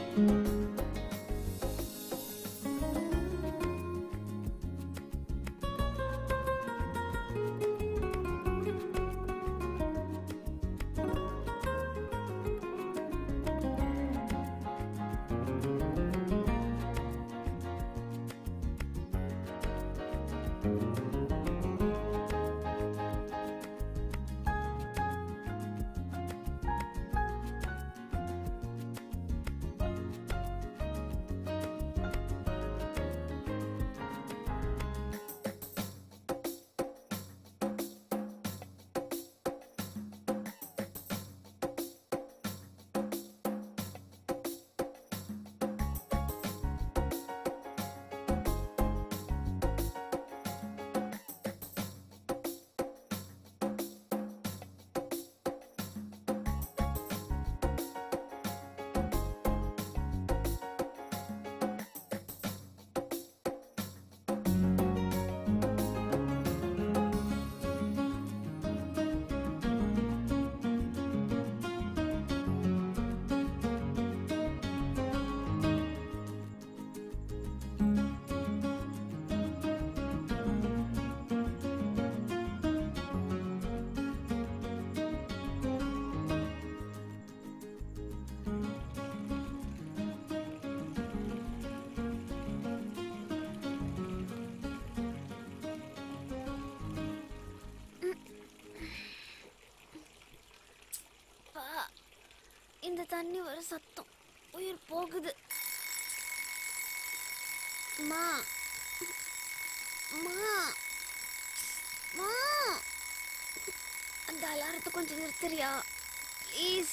அப்பா, இந்த தண்ணி வர சத்தம் உயிர் போகுது மா மா மா அந்த அலாரத்தை கொஞ்சம் நிறுத்துறியா ப்ளீஸ்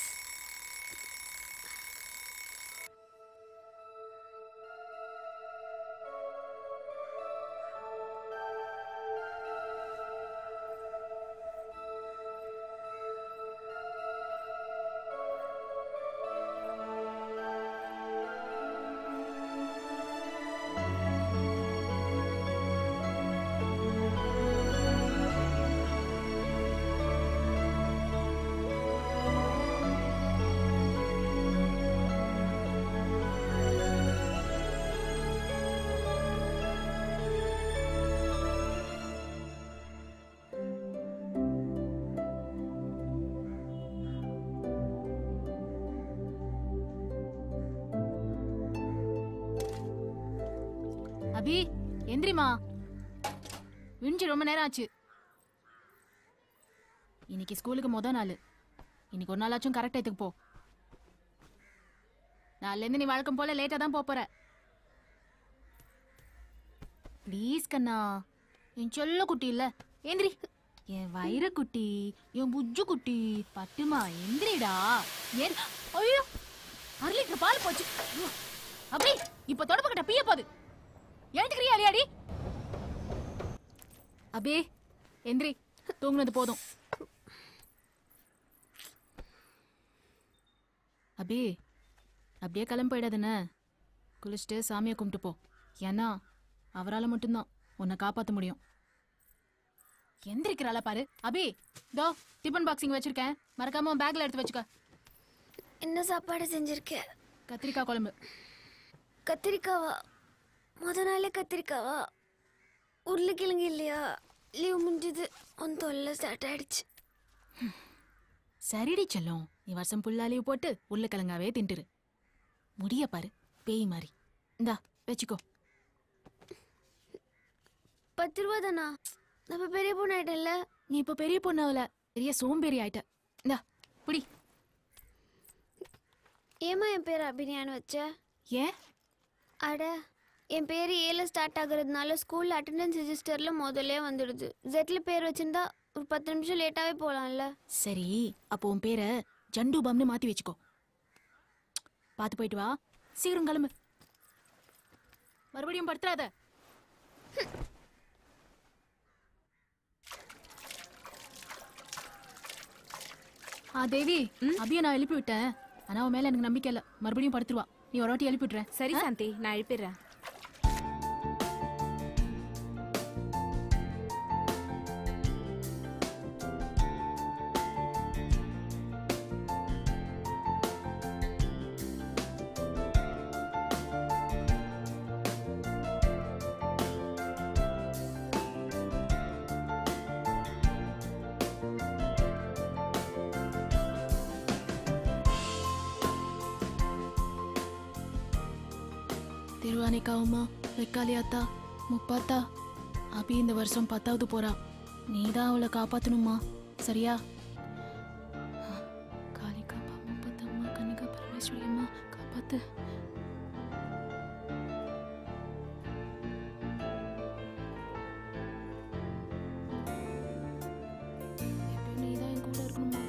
அபி எந்திரிமா விழிஞ்சு ரொம்ப நேரம் ஆச்சு இன்னைக்கு ஸ்கூலுக்கு முத நாள் இன்னைக்கு ஒரு நாளாச்சும் கரெக்ட் டயத்துக்கு போ நாளிலேருந்து நீ வழக்கம் போல லேட்டா தான் போப் போற ப்ளீஸ் கண்ணா என் செல்ல குட்டி இல்ல எந்திரி என் வயிற குட்டி என் புஜ்ஜு குட்டி பட்டுமா எந்திரிடா ஏன் ஐயோ அரை லிட்டர் பால் போச்சு ஐயோ. அப்படி இப்ப தொடப்பு கிட்ட பிய போகுது எழுந்துக்கிறியா இல்லையாடி அபே எந்திரி தூங்குனது போதும் அபே அப்படியே கிளம்பி போயிடாதுன்னு குளிச்சுட்டு சாமியை கும்பிட்டு போ ஏன்னா அவரால் மட்டும்தான் உன்னை காப்பாற்ற முடியும் எந்திரிக்கிறாளா பாரு அபி தோ டிஃபன் பாக்ஸிங் வச்சிருக்கேன் மறக்காம உன் பேக்ல எடுத்து வச்சுக்க என்ன சாப்பாடு செஞ்சிருக்க கத்திரிக்காய் குழம்பு கத்திரிக்காவா முத நாளே கத்திரிக்காவா உருளைக்கிழங்கு இல்லையா லீவ் முடிஞ்சது உன் தொல்லை ஸ்டார்ட் ஆயிடுச்சு சரிடி செல்லம் நீ வருஷம் புல்லா லீவ் போட்டு உருளைக்கிழங்காவே தின்ட்டுரு முடிய பாரு பேய் மாதிரி இந்தா வச்சுக்கோ பத்து ரூபா தானா நம்ம பெரிய பொண்ணு ஆயிட்டேன்ல நீ இப்போ பெரிய பொண்ணாவல பெரிய சோம்பேறி ஆயிட்ட இந்தா புடி ஏமா என் பேர் அபிநயான்னு வச்ச ஏன் அட என் பேர் ஏல ஸ்டார்ட் ஆகுறதுனால ஸ்கூல் அட்டெண்டன்ஸ் ரெஜிஸ்டர்ல முதல்ல வந்துடுது ஜெட்ல பேர் வச்சிருந்தா ஒரு பத்து நிமிஷம் லேட்டாவே போலாம்ல சரி அப்போ உன் பேரை ஜண்டு பாம்னு மாத்தி வச்சுக்கோ பார்த்து போயிட்டு வா சீக்கிரம் கிளம்பு மறுபடியும் படுத்துறாத ஆ தேவி அபிய நான் எழுப்பி விட்டேன் ஆனா அவன் மேல எனக்கு நம்பிக்கை இல்ல மறுபடியும் படுத்துருவா நீ ஒரு வாட்டி எழுப்பி விட்டுறேன் சரி சாந்தி நான் எழுப்பிடுறேன் திருவானைக்காவுமா வெக்காளியாத்தா முப்பாத்தா அபி இந்த வருஷம் பத்தாவது போறா நீ தான் அவளை காப்பாத்தணுமா சரியா காளிகாப்பா முப்பத்தம்மா கன்னிகா பரமேஸ்வரி அம்மா காப்பாத்து எப்பயும் நீ தான் என் கூட இருக்கணுமா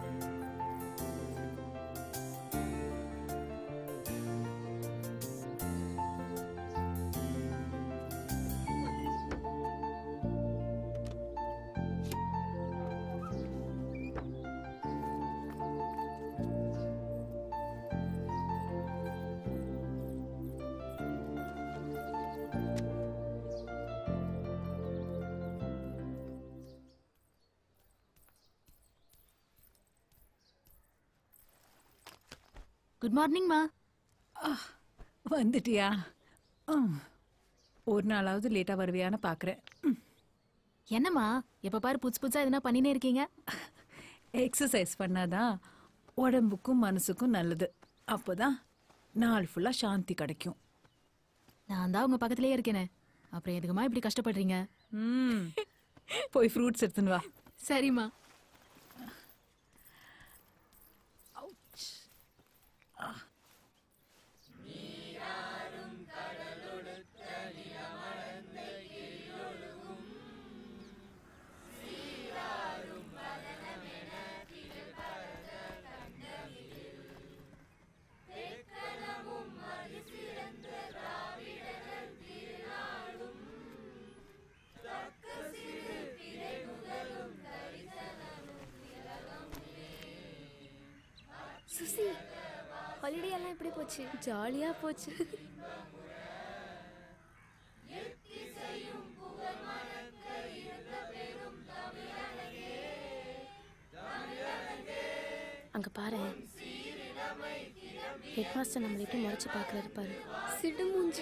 குட் மார்னிங்மா வந்துட்டியா ம். ஒரு நாளாவது லேட்டாக வருவியான்னு பார்க்குறேன் என்னம்மா எப்ப பாரு புதுசு புதுசா எதுனா பண்ணினே இருக்கீங்க எக்ஸசைஸ் பண்ணாதான் உடம்புக்கும் மனசுக்கும் நல்லது அப்போதான் நாள் ஃபுல்லாக சாந்தி கிடைக்கும் நான் தான் உங்க பக்கத்திலேயே இருக்கேனே அப்புறம் எதுக்குமா இப்படி கஷ்டப்படுறீங்க ம் போய் ஃப்ரூட்ஸ் எடுத்துன்னு வா சரிம்மா சுசி ஹாலிடே எல்லாம் எப்படி போச்சு ஜாலியா போச்சு அங்க பாரு ஹெட் மாஸ்டர் நம்மள எப்படி முறைச்சு பார்க்கறாரு பாரு சிடு மூஞ்சு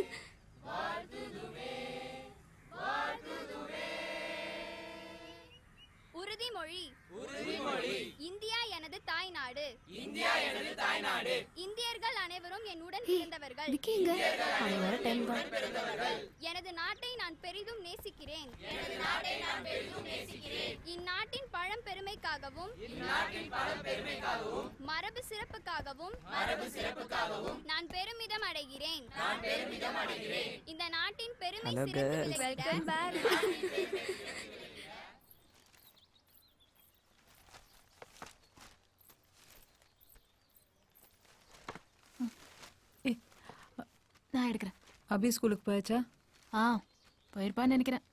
உறுதிமொழி இந்தியா எனது தாய்நாடு இந்தியர்கள் அனைவரும் என் உடன் பிறந்தவர்கள் விக்கிங்க அவன் வர டைம் தான் எனது நாட்டை நான் பெரிதும் நேசிக்கிறேன் இந்நாட்டின் பழம் பெருமைக்காகவும் மரபு சிறப்புக்காகவும் நான் பெருமிதம் அடைகிறேன் இந்த நாட்டின் பெருமை சிறந்து விளங்கிட ஏ நான் எடுக்கிறேன் அபி ஸ்கூலுக்கு போயாச்சா ஆ போயிருப்பான்னு நினைக்கிறேன்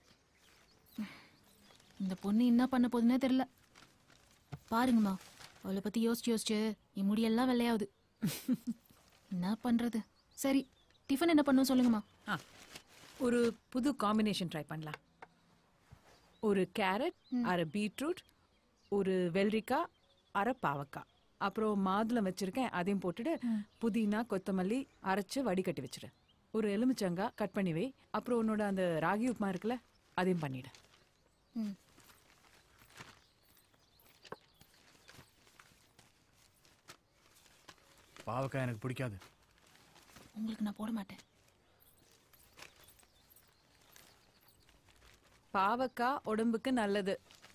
இந்த பொண்ணு என்ன பண்ண போகுதுன்னே தெரியல பாருங்கம்மா அவளை பத்தி யோசிச்சு யோசிச்சு என் முடியெல்லாம் வெள்ளையாகுது என்ன பண்றது சரி டிஃபன் என்ன பண்ணும் சொல்லுங்கம்மா ஆ ஒரு புது காம்பினேஷன் ட்ரை பண்ணலாம் ஒரு கேரட் அரை பீட்ரூட் ஒரு வெள்ளரிக்காய் அரை பாவக்காய் அப்புறம் மாதுளம் வச்சிருக்கேன் அதையும் போட்டுட்டு புதினா கொத்தமல்லி அரைச்சு வடிகட்டி வச்சிடு ஒரு எலுமிச்சங்காய் கட் பண்ணி வை அப்புறம் உன்னோட அந்த ராகி உப்புமா இருக்குல்ல அதையும் பண்ணிடு ம் பாவக்காய் எனக்கு பிடிக்காது உங்களுக்கு நான் போட மாட்டேன் பாவக்காய் உடம்புக்கு நல்லது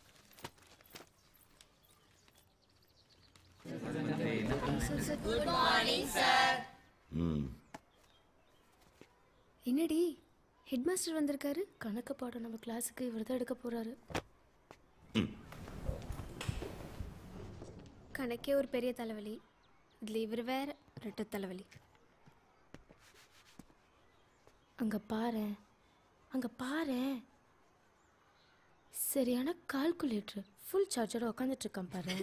என்னடி ஹெட் மாஸ்டர் வந்திருக்காரு கணக்கு பாடம் நம்ம கிளாஸுக்கு இவர் தான் எடுக்க போறாரு கணக்கே ஒரு பெரிய தலைவலி இதுல இவர் வேற ரெட்டை தலைவலி அங்க பாரு அங்க பாரு சரியான கால்குலேட்டர் ஃபுல் சார்ஜரோட உட்காந்துட்டு இருக்கான் பாரு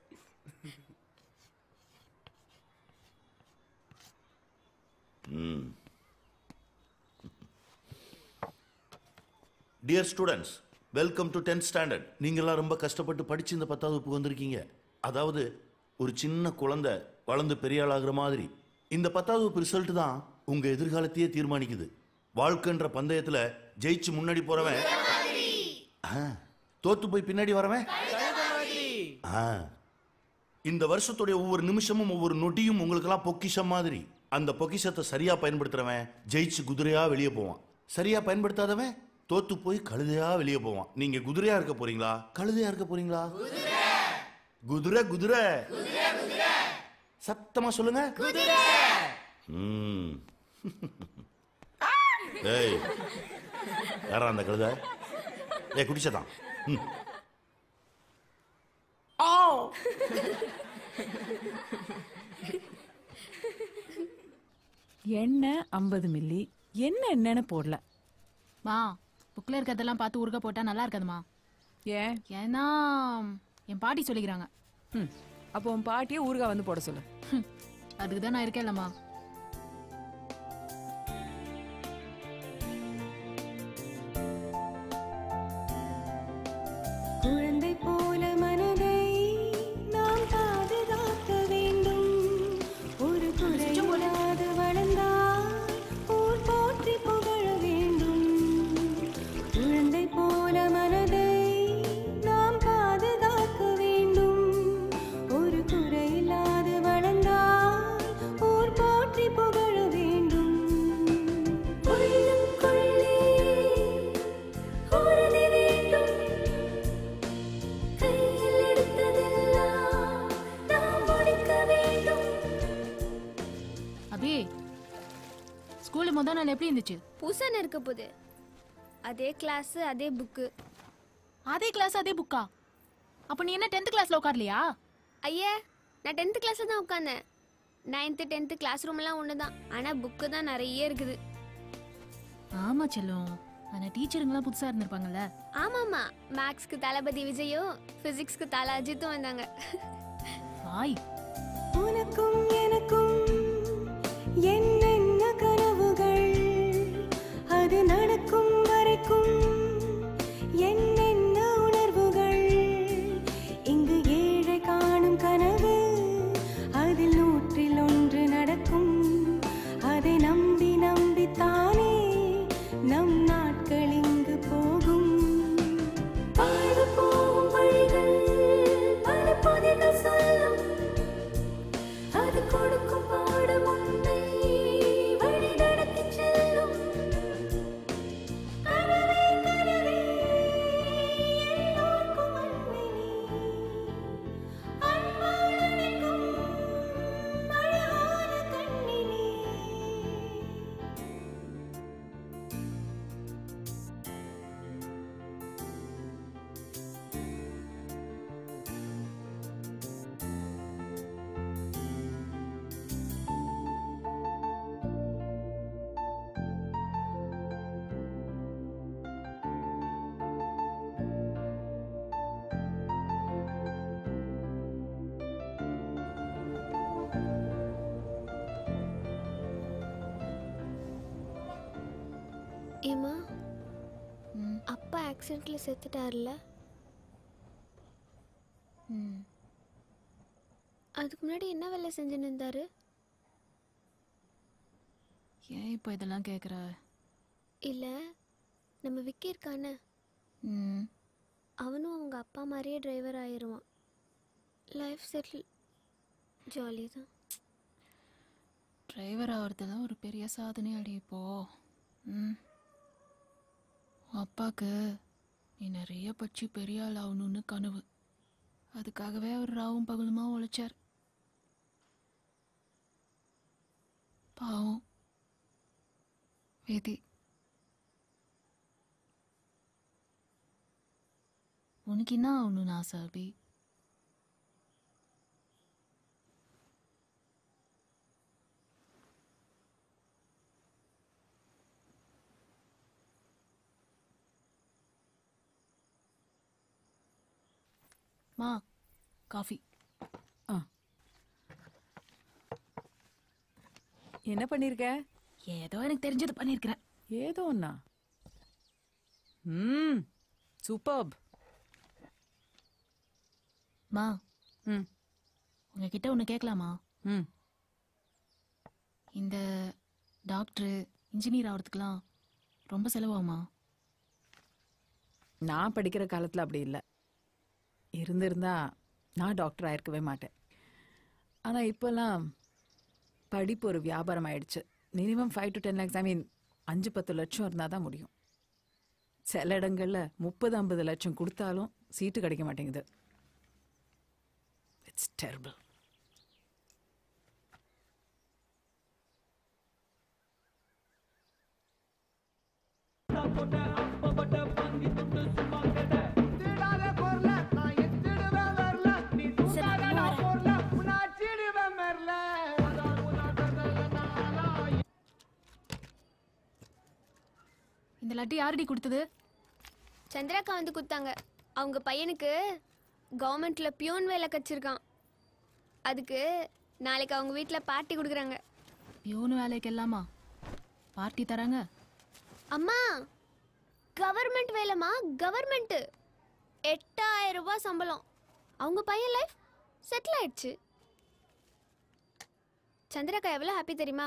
dear students welcome to tenth standard நீங்களாம் ரொம்ப கஷ்டப்பட்டு படிச்சு இந்த பத்தாவது வகுப்பு வந்திருக்கீங்க அதாவது ஒரு சின்ன குழந்தை வளர்ந்து பெரிய ஆளாகிற மாதிரி இந்த பத்தாவது வகுப்பு ரிசல்ட் தான் உங்க எதிர்காலத்தையே தீர்மானிக்குது வாழ்க்கைன்ற பந்தயத்துல ஜெயிச்சு முன்னாடி போறவன் ஆ, தோத்து போய் பின்னாடி வரவன் ஆ. இந்த வருஷத்துடைய ஒவ்வொரு நிமிஷமும் ஒவ்வொரு நொடியும் உங்களுக்கெல்லாம் பொக்கிஷம் மாதிரி அந்த பொக்கிஷத்தை சரியா பயன்படுத்துறவன் ஜெயிச்சு குதிரையா வெளியே போவான் சரியா பயன்படுத்தாதவன் தோத்து போய் கழுதையா வெளியே போவான் நீங்க குதிரையா இருக்க போறீங்களா கழுதையா இருக்க போறீங்களா குதிரை குதிரை சத்தமா சொல்லுங்க ம். ஏய் யாரா அந்த கழுதை ஏய் குடிச்சதான் ம் எண்ணெய் ஐம்பது மில்லி என்ன என்னன்னு போடல மா புக்கில் இருக்கிறதெல்லாம் பார்த்து ஊறுகாய் போட்டா நல்லா இருக்காதுமா ஏன் ஏன்னா என் பாட்டி சொல்லிக்கிறாங்க ம் அப்போ உன் பாட்டியை ஊறுகாய் வந்து போட சொல்லு அதுக்கு தான் நான் இருக்கேன்லம்மா குழந்தை போல மனதை நாம் பாதுகாக்க வேண்டும் ஒரு குறையில்லாது வளர்ந்தால் ஊர் போற்றி புகழ வேண்டும் குழந்தை போல மனதை நாம் பாதுகாக்க வேண்டும் ஒரு குறையில்லாது வளர்ந்தால் ஊர் போற்றி புகழ வேண்டும் உள்ளுக்குள்ளே உறுதி வேண்டும் கையில் எடுத்ததெல்லாம் நாம் முடிக்க வேண்டும் அபி ஸ்கூலு முதல் நாள் எப்படி இருந்துச்சு புதுசாக இருக்க போகுது அதே கிளாஸ் அதே புக்கு அதே கிளாஸ் அதே புக்கா அப்ப நீ என்ன டென்த் கிளாஸ்ல உட்காரலையா ஐயே நான் டென்த்து கிளாஸில் தான் உட்காந்தேன் நைன்த்து டென்த்து கிளாஸ் ரூம்லாம் ஒன்று தான் ஆனால் புக்கு தான் நிறைய இருக்குது ஆமா செல்லம் ஆனா டீச்சருங்களாம் புதுசா இருந்திருப்பாங்கல்ல ஆமாம்மா மேக்ஸ்க்கு தளபதி விஜயும் ஃபிசிக்ஸ்க்கு தல அஜித்தும் வந்தாங்க வாய் உனக்கும் எனக்கும் என்னென்ன கனவுகள் அது நடக்கும் வரைக்கும் என்னென்ன உணர்வுகள் இங்கு ஏழை காணும் கனவு அதில் நூற்றில் ஒன்று நடக்கும் அதை நம்பி நம்பித்தானே நம் நாட்கள் இங்கு போகும் வாழ்வு போகும் வழிகள் பல பொதிகள் சொல்லும் அது கொடுக்கும் பாடம் உன்னை வழி நடத்திச் செல்லும் கனவே கனவே எல்லோர்க்கும் அன்பே நீ அன்பால் அணைக்கும் அழகான கண்ணினே ஏமா ம், அப்பா ஆக்சிடென்ட்ல செத்துட்டார்ல ம். அதுக்கு முன்னாடி என்ன வேலை செஞ்சுன்னு இருந்தாரு ஏன் இப்போ இதெல்லாம் கேக்குற இல்லை நம்ம விக்கி இருக்கானே ம், அவனும் அவங்க அப்பா மாதிரியே டிரைவர் ஆயிடுவான் லைஃப் செட்டில் ஜாலி தான் டிரைவர் ஆகிறதுலாம் ஒரு பெரிய சாதனை அடி இப்போ ம் உன் அப்பாக்கு நீ நிறைய பட்சி பெரிய ஆள் ஆகணும்னு கனவு அதுக்காகவே அவர் ராவும் பகலுமா உழைச்சார் பாவம் விதி உனக்கு என்ன ஆகணும்னு ஆசை அபி மா காஃபி என்ன பண்ணிருக்க ஏதோ எனக்கு தெரிஞ்சது பண்ணியிருக்கிறேன் ஏதோ ஒண்ணா ம் சூப்பர்ப் மா ம் உங்ககிட்ட ஒன்று கேட்கலாமா ம் இந்த டாக்டரு இன்ஜினியர் ஆகிறதுக்கெலாம் ரொம்ப செலவாகுமா நான் படிக்கிற காலத்துல அப்படி இல்லை இருந்திருந்தா நான் டாக்டர் ஆயிருக்கவே மாட்டேன் ஆனா இப்போல்லாம் படிப்பு ஒரு வியாபாரம் ஆயிடுச்சு minimum five to ten lakhs I mean அஞ்சு பத்து லட்சம் இருந்தால் தான் முடியும் சில இடங்கள்ல முப்பது ஐம்பது லட்சம் கொடுத்தாலும் சீட்டு கிடைக்க மாட்டேங்குது இட்ஸ் டெர்பிள் இந்த லட்டு யாரடி கொடுத்தது சந்திராக்கா வந்து கொடுத்தாங்க அவங்க பையனுக்கு கவர்மெண்ட்ல பியூன் வேலை கச்சிருக்கான் அதுக்கு நாளைக்கு அவங்க வீட்டில் பார்ட்டி கொடுக்குறாங்க பியூன் வேலைக்கு எல்லாமா பார்ட்டி தராங்க அம்மா கவர்மெண்ட் வேலைமா கவர்மெண்ட் எட்டாயிரம் ரூபாய் சம்பளம் அவங்க பையன் லைஃப் செட்டில் ஆயிடுச்சு சந்திராக்கா எவ்வளோ ஹாப்பி தெரியுமா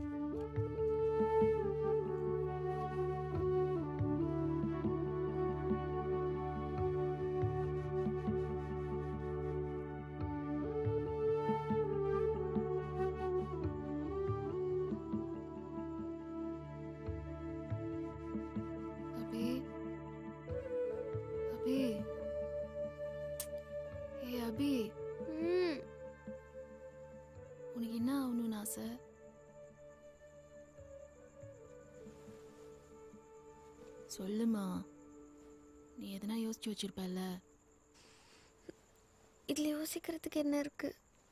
அபி அபி ஏ அபி ம் உனக்கு என்ன ஆகணும்னு ஆசை சொல்லுமா நீ எதனா யோசிச்சு வச்சிருப்பல்ல இதில் யோசிக்கிறதுக்கு என்ன இருக்கு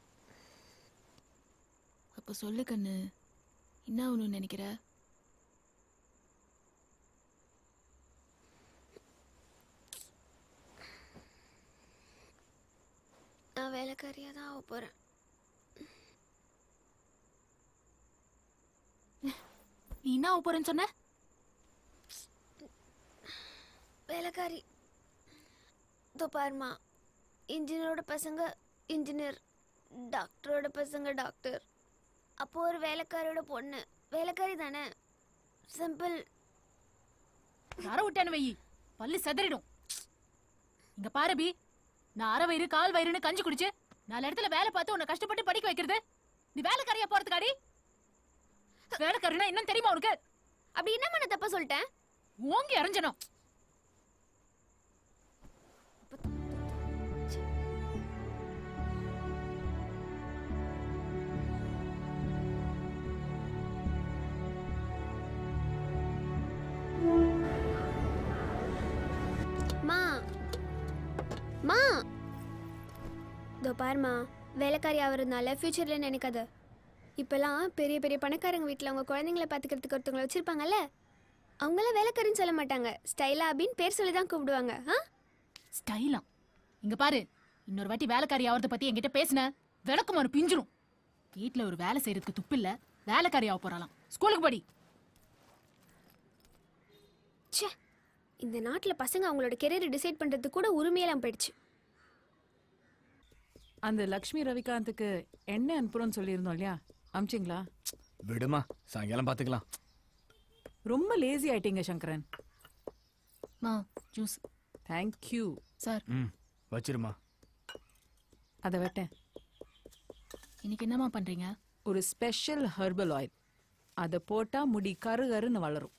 அப்போ சொல்லு கண்ணு என்ன ஆகணும்னு நினைக்கிற நான் வேலைக்காரியாக தான் ஆக போகிறேன் நீ என்ன ஆக போறேன்னு சொன்ன வேலைக்காரி இதோ பாருமா இன்ஜினியரோட பசங்க இன்ஜினியர் டாக்டரோட பசங்க டாக்டர் அப்போ ஒரு வேலைக்காரியோட பொண்ணு வேலைக்காரி தானே சிம்பிள் அற விட்டேன்னு வை பல்லு செதறிடும் இங்க பாரு பி நான் அரை வயிறு கால் வயிறுன்னு கஞ்சி குடிச்சு நாலு இடத்துல வேலை பார்த்து உன்னை கஷ்டப்பட்டு படிக்க வைக்கிறது நீ வேலைக்காரியா போறதுக்காடி வேலைக்காரினா என்னன்னு தெரியுமா உனக்கு அப்படி என்ன பண்ண தப்பா சொல்லிட்டேன் ஓங்கி அரைஞ்சனும் மா மா இதோ பாருமா வேலைக்காரி ஆகிறதுனால ஃப்யூச்சரில் நினைக்காத இப்போல்லாம் பெரிய பெரிய பணக்காரங்க வீட்டில் அவங்க குழந்தைங்கள பார்த்துக்கிறதுக்கு ஒருத்தவங்களை வச்சுருப்பாங்கல்ல அவங்களாம் வேலைக்காரின்னு சொல்ல மாட்டாங்க ஸ்டைலா அப்படின்னு பேர் சொல்லி தான் கூப்பிடுவாங்க ஆ ஸ்டைலாம் இங்க பாரு இன்னொரு வாட்டி வேலைக்காரி ஆவறத பத்தி என்கிட்ட பேசுன விளக்குமாறு பிஞ்சிரும் வீட்ல ஒரு வேலை செய்யறதுக்கு துப்பு இல்ல வேலைக்காரி ஆக போறாளாம் ஸ்கூலுக்கு படி ச்சே இந்த நாட்டில் பசங்க அவங்களோட கெரியரை டிசைட் பண்ணுறதுக்கு கூட உரிமையெல்லாம் போயிடுச்சு அந்த லக்ஷ்மி ரவிகாந்துக்கு என்ன அனுப்புறோம்னு சொல்லியிருந்தோம் இல்லையா அமிச்சிங்களா விடுமா சாயங்காலம் பார்த்துக்கலாம் ரொம்ப லேசி ஆயிட்டீங்க சங்கரன் மா ஜூஸ் தேங்க்யூ சார் ம் வச்சிருமா அதை வெட்டேன் இன்னைக்கு என்னம்மா பண்றீங்க ஒரு ஸ்பெஷல் ஹெர்பல் ஆயில் அதை போட்டா முடி கரு கருன்னு வளரும்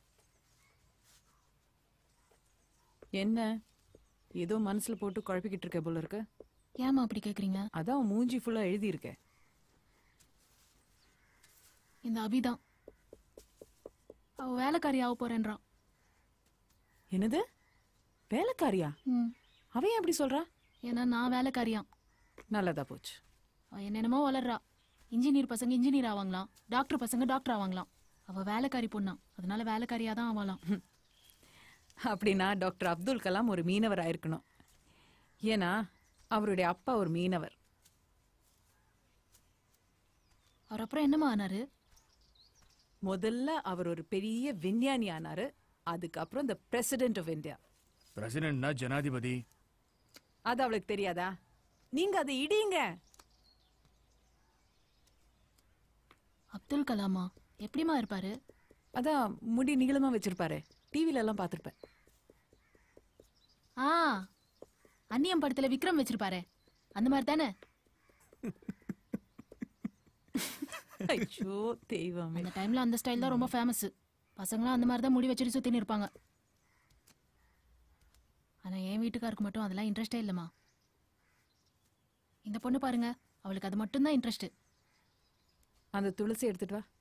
என்ன ஏதோ மனசுல போட்டு குழப்பிக்கிட்டு இருக்க போல இருக்கு ஏம்மா அப்படி கேக்குறீங்க அதான் உன் மூஞ்சி ஃபுல்லா எழுதியிருக்கேன் இந்த அபிதான் அவ வேலைக்காரி ஆக போறேன்றான் என்னது வேலைக்காரியா ம் அவன் ஏன் அப்படி சொல்றா ஏன்னா நான் வேலைக்காரியாம் நல்லதா போச்சு அவ என்னென்னமோ வளர்றா இன்ஜினியர் பசங்க இன்ஜினியர் ஆவாங்களாம் டாக்டர் பசங்க டாக்டர் ஆவாங்களாம் அவ வேலைக்காரி பொண்ணா அதனால வேலைக்காரியா தான் ஆவாளாம் அப்படின்னா டாக்டர் அப்துல் கலாம் ஒரு மீனவர் ஆயிருக்கணும் ஏன்னா அவருடைய அப்பா ஒரு மீனவர் அவர் அப்புறம் என்னம்மா ஆனாரு முதல்ல அவர் ஒரு பெரிய விஞ்ஞானி ஆனாரு அதுக்கப்புறம் இந்த பிரசிடென்ட் ஆஃப் இந்தியா பிரசிடென்ட்னா ஜனாதிபதி அது அவளுக்கு தெரியாதா நீங்க அதை இடிங்க அப்துல் கலாமா எப்படிம்மா இருப்பாரு அதான் முடி நீளமா வச்சிருப்பாரு டிவில எல்லாம் பார்த்திருப்பேன் ஆ அந்நியம் படத்துல விக்ரம் வச்சிருப்பாரே அந்த மாதிரி தானே ஐயோ தெய்வமே அந்த டைம்ல அந்த ஸ்டைல் தான் ரொம்ப ஃபேமஸ் பசங்களாம் அந்த மாதிரி தான் முடி வச்சுட்டு சுத்தின்னு இருப்பாங்க ஆனா என் வீட்டுக்காருக்கு மட்டும் அதெல்லாம் இன்ட்ரெஸ்டே இல்லைம்மா இந்த பொண்ணு பாருங்க அவளுக்கு அது மட்டும்தான் இன்ட்ரெஸ்ட் அந்த துளசி எடுத்துட்டு வா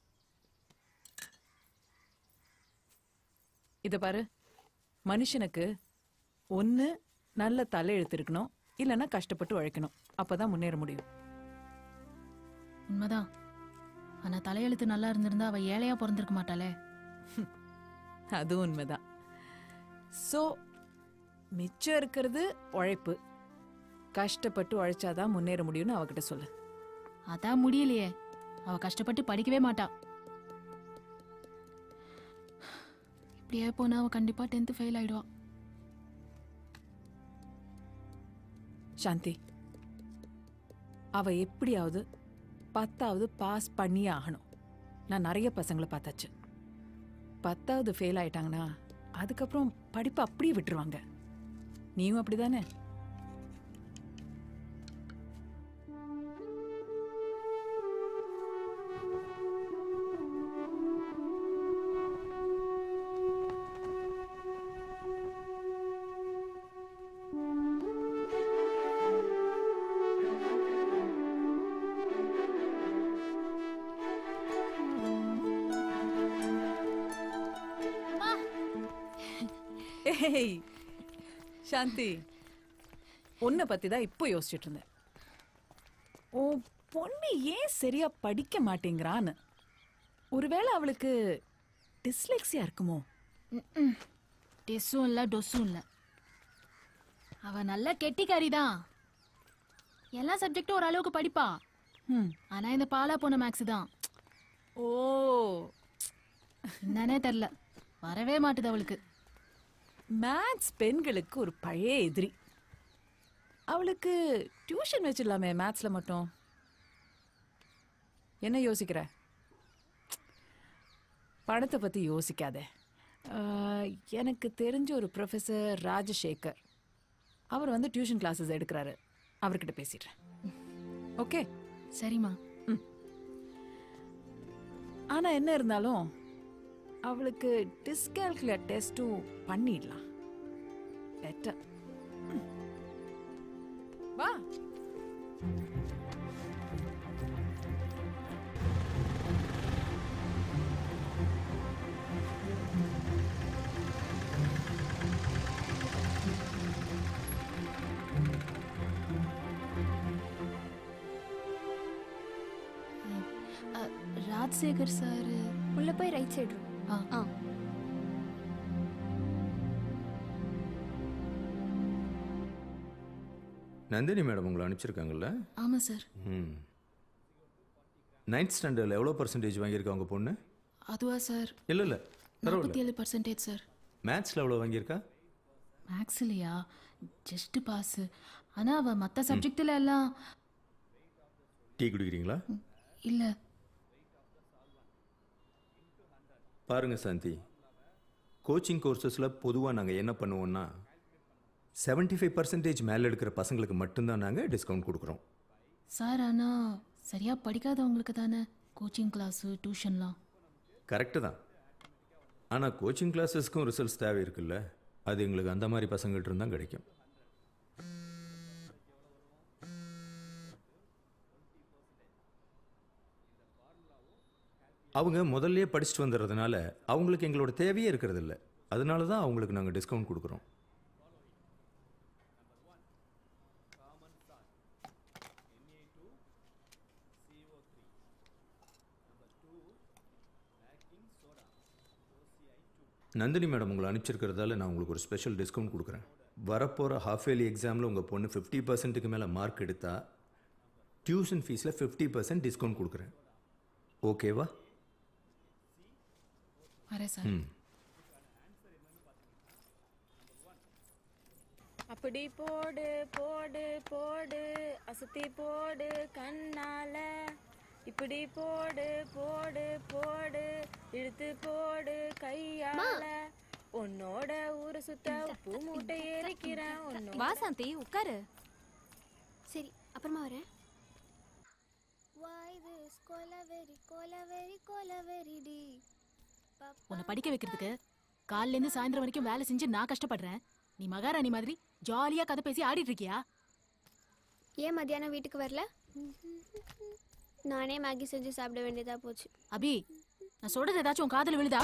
இத பாரு மனுஷனுக்கு ஒண்ணு நல்ல தலையெழுத்து இருக்கணும் இல்லைன்னா கஷ்டப்பட்டு உழைக்கணும் அப்பதான் முன்னேற முடியும் உண்மைதான் ஆனா தலையெழுத்து நல்லா இருந்திருந்தா அவ ஏழையா பிறந்திருக்க மாட்டாளே அதுவும் உண்மைதான் சோ மிச்சம் இருக்கிறது உழைப்பு கஷ்டப்பட்டு உழைச்சாதான் முன்னேற முடியும்னு அவகிட்ட சொல்லு அதான் முடியலையே அவ கஷ்டப்பட்டு படிக்கவே மாட்டா இப்படியே போனா அவ கண்டிப்பா டென்த் ஃபெயில் ஆயிடுவா சாந்தி அவ எப்படியாவது பத்தாவது பாஸ் பண்ணியே ஆகணும் நான் நிறைய பசங்களை பார்த்தாச்சு பத்தாவது ஃபெயில் ஆயிட்டாங்கன்னா அதுக்கப்புறம் படிப்பு அப்படியே விட்டுருவாங்க நீயும் அப்படிதானே ஏய் சாந்தி உன்னை பத்தி தான் இப்போ யோசிச்சுட்டு இருந்தேன் உன் பொண்ணு ஏன் சரியா படிக்க மாட்டேங்கிறான்னு ஒருவேளை அவளுக்கு டிஸ்லெக்ஸியா இருக்குமோ டெஸ்ஸும் இல்ல டொஸ்ஸும் இல்ல அவ நல்ல கெட்டிக்காரி தான் எல்லா சப்ஜெக்டும் ஓரளவுக்கு படிப்பா ம் ஆனா இந்த பாலா போன மேக்ஸ் தான் ஓ என்னன்னே தெரில வரவே மாட்டுது அவளுக்கு மேத்ஸ் பெண்களுக்கு ஒரு பழைய எதிரி அவளுக்கு டியூஷன் வச்சிடலாமே மேத்ஸ்ல மட்டும் என்ன யோசிக்கிற பணத்தை பத்தி யோசிக்காத ஆஹ், எனக்கு தெரிஞ்ச ஒரு ப்ரொஃபஸர் ராஜசேகர் அவர் வந்து டியூஷன் கிளாஸஸ் எடுக்கிறாரு அவர்கிட்ட பேசிடுறேன் ஓகே சரிம்மா ஆனா என்ன இருந்தாலும் அவளுக்கு டிஸ்கால்குலேட் டெஸ்ட்டும் பண்ணிடலாம் பெட்டர் வா அ, ராஜசேகர் சார் உள்ள போய் ரைட் சைடு ஆ ஆ நந்தினி மேடம் உங்களை அனுப்பிச்சிருக்காங்கல்ல ஆமா சார் ம் நைன்த் ஸ்டாண்டர்டில் எவ்வளோ பர்சன்டேஜ் வாங்கியிருக்கா உங்கள் பொண்ணு அதுவா சார் இல்லை இல்லை நாற்பத்தி பரவாயில்ல ஏழு பர்சன்டேஜ் சார் மேத்ஸில் எவ்வளோ வாங்கியிருக்கா மேக்ஸ்லையா ஜஸ்ட் பாஸ் ஆனா அவ மத்த சப்ஜெக்ட்ல எல்லாம் டீ குடிக்கிறீங்களா இல்ல பாருங்க சாந்தி கோச்சிங் கோர்சஸில் பொதுவாக நாங்கள் என்ன பண்ணுவோம்னா 75% ஃபைவ் பர்சன்டேஜ் மேலே எடுக்கிற பசங்களுக்கு மட்டும்தான் நாங்கள் டிஸ்கவுண்ட் கொடுக்குறோம் சார் ஆனா சரியா படிக்காதவங்களுக்கு தானே கோச்சிங் கிளாஸ் டியூஷன்லாம் கரெக்டு தான் ஆனால் கோச்சிங் கிளாஸஸ்க்கும் ரிசல்ட்ஸ் தேவை இருக்குல்ல அது எங்களுக்கு அந்த மாதிரி பசங்கள்ட்ட இருந்தால் கிடைக்கும் அவங்க முதல்லயே படிச்சுட்டு வந்துடுறதுனால அவங்களுக்கு எங்களோட தேவையே இருக்கிறது இல்ல அதனால தான் அவங்களுக்கு நாங்கள் டிஸ்கவுண்ட் கொடுக்குறோம் நந்தினி மேடம் உங்களை அனுப்பிச்சிருக்கிறதால நான் உங்களுக்கு ஒரு ஸ்பெஷல் டிஸ்கவுண்ட் கொடுக்குறேன் வரப்போகிற ஹாஃப் இயர்லி எக்ஸாமில் உங்கள் பொண்ணு ஃபிஃப்டி பர்சன்ட்டுக்கு மேலே மார்க் எடுத்தா டியூஷன் ஃபீஸில் ஃபிஃப்டி பர்சன்ட் டிஸ்கவுண்ட் கொடுக்குறேன் ஓகேவா வரேன் சார் ம் அப்படி போடு போடு போடு அசத்தி போடு கண்ணால இப்படி போடு போடு போடு இழுத்து போடு கையால உன்னோட ஊரு சுத்த உப்பு மூட்டை எரிக்கிறேன் உன்னோட வா சாந்தி உட்காரு சரி அப்புறமா வரேன் Why this கொலவெறி கொலவெறி கொலவெறிடி உன்னை படிக்க வைக்கிறதுக்கு காலையில இருந்து சாயந்தரம் வரைக்கும் வேலை செஞ்சு நான் கஷ்டப்படுறேன் நீ மகாராணி மாதிரி ஜாலியா கதை பேசி ஆடிட்டு இருக்கியா ஏன் மத்தியானம் வீட்டுக்கு வரல நானே மேகி செஞ்சு சாப்பிட வேண்டியதா போச்சு அபி நான் சொல்றது ஏதாச்சும் உன் காதுல விழுதா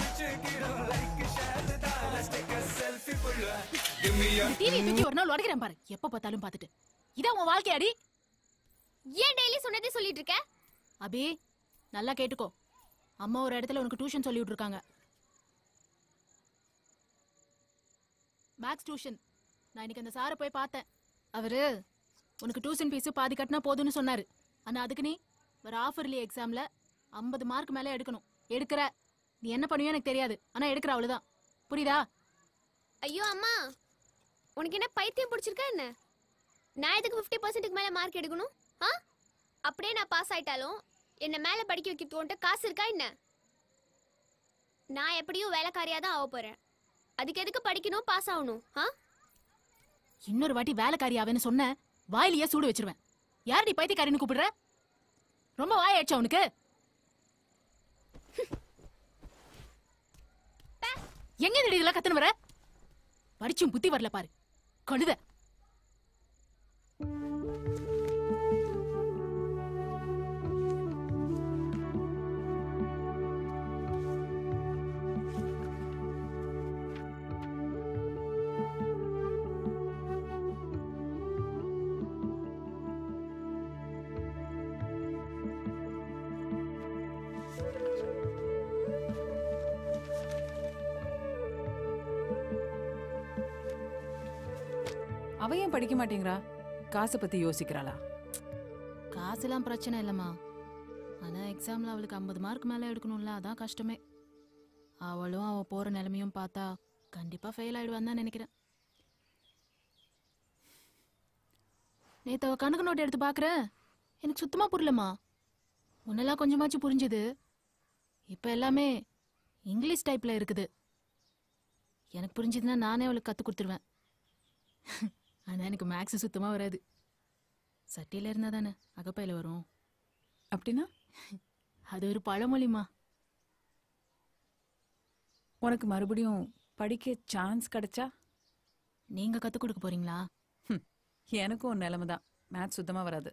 டிவி தூக்கி ஒரு நாள் உடைக்கிறேன் பாரு எப்ப பார்த்தாலும் பார்த்துட்டு இதான் உன் வாழ்க்கையாடி ஏன் டெய்லி சொன்னதே சொல்லிட்டு இருக்க அபி நல்லா கேட்டுக்கோ அம்மா ஒரு இடத்துல உனக்கு டியூஷன் சொல்லி விட்டுருக்காங்க மேக்ஸ் டியூஷன் நான் இன்னைக்கு அந்த சாரை போய் பார்த்தேன் அவரு உனக்கு டியூஷன் ஃபீஸ் பாதி கட்டினா போதும்னு சொன்னாரு ஆனா அதுக்கு நீ ஒரு ஆஃபர்லி எக்ஸாம்ல ஐம்பது மார்க் மேல எடுக்கணும் எடுக்கிற நீ என்ன பண்ணுவியோ எனக்கு தெரியாது ஆனா எடுக்கிற அவ்வளவுதான் புரியுதா ஐயோ அம்மா உனக்கு என்ன பைத்தியம் பிடிச்சிருக்கா என்ன நான் எதுக்கு ஃபிஃப்டி பர்சன்ட்டுக்கு மேலே மார்க் எடுக்கணும் ஆ அப்படியே நான் பாஸ் ஆயிட்டாலும் என்ன மேலே படிக்க வைக்கிறதுக்கு உன்கிட்ட காசு இருக்கா என்ன நான் எப்படியும் வேலைக்காரியாக தான் ஆக போகிறேன் அதுக்கு எதுக்கு படிக்கணும் பாஸ் ஆகணும் ஆ இன்னொரு வாட்டி வேலைக்காரி ஆவேன்னு சொன்ன வாயிலேயே சூடு வச்சிருவேன் யாரடி பைத்தியக்காரின்னு கூப்பிடுற ரொம்ப வாயாச்சா உனக்கு எங்க இந்த இதெல்லாம் கத்துன்னு வர படிச்சும் புத்தி வரல பாரு கழுத அவ ஏன் படிக்க மாட்டேங்கிறா காசை பத்தி யோசிக்கிறாளா காசுலாம் பிரச்சனை இல்லம்மா ஆனா எக்ஸாம்ல அவளுக்கு ஐம்பது மார்க் மேல எடுக்கணும்ல அதான் கஷ்டமே அவளும் அவ போற நிலைமையும் பார்த்தா கண்டிப்பா ஃபெயில் ஆயிடுவான்னு தான் நினைக்கிறேன் நேத்து அவ கணக்கு நோட்டு எடுத்து பாக்குறேன் எனக்கு சுத்தமா புரியலம்மா முன்னெல்லாம் கொஞ்சமாச்சும் புரிஞ்சுது இப்ப எல்லாமே இங்கிலீஷ் டைப்ல இருக்குது எனக்கு புரிஞ்சுதுன்னா நானே அவளுக்கு கத்து கொடுத்துருவேன் ஆனா எனக்கு மேக்ஸ் சுத்தமா வராது சட்டியில இருந்தா தானே அகப்பையில வரும் அப்படின்னா அது ஒரு பழமொழிமா உனக்கு மறுபடியும் படிக்க சான்ஸ் கிடைச்சா நீங்க கத்து கொடுக்க போறீங்களா ஹம், எனக்கும் ஒரு நிலைமை தான் மேத்ஸ் சுத்தமா வராது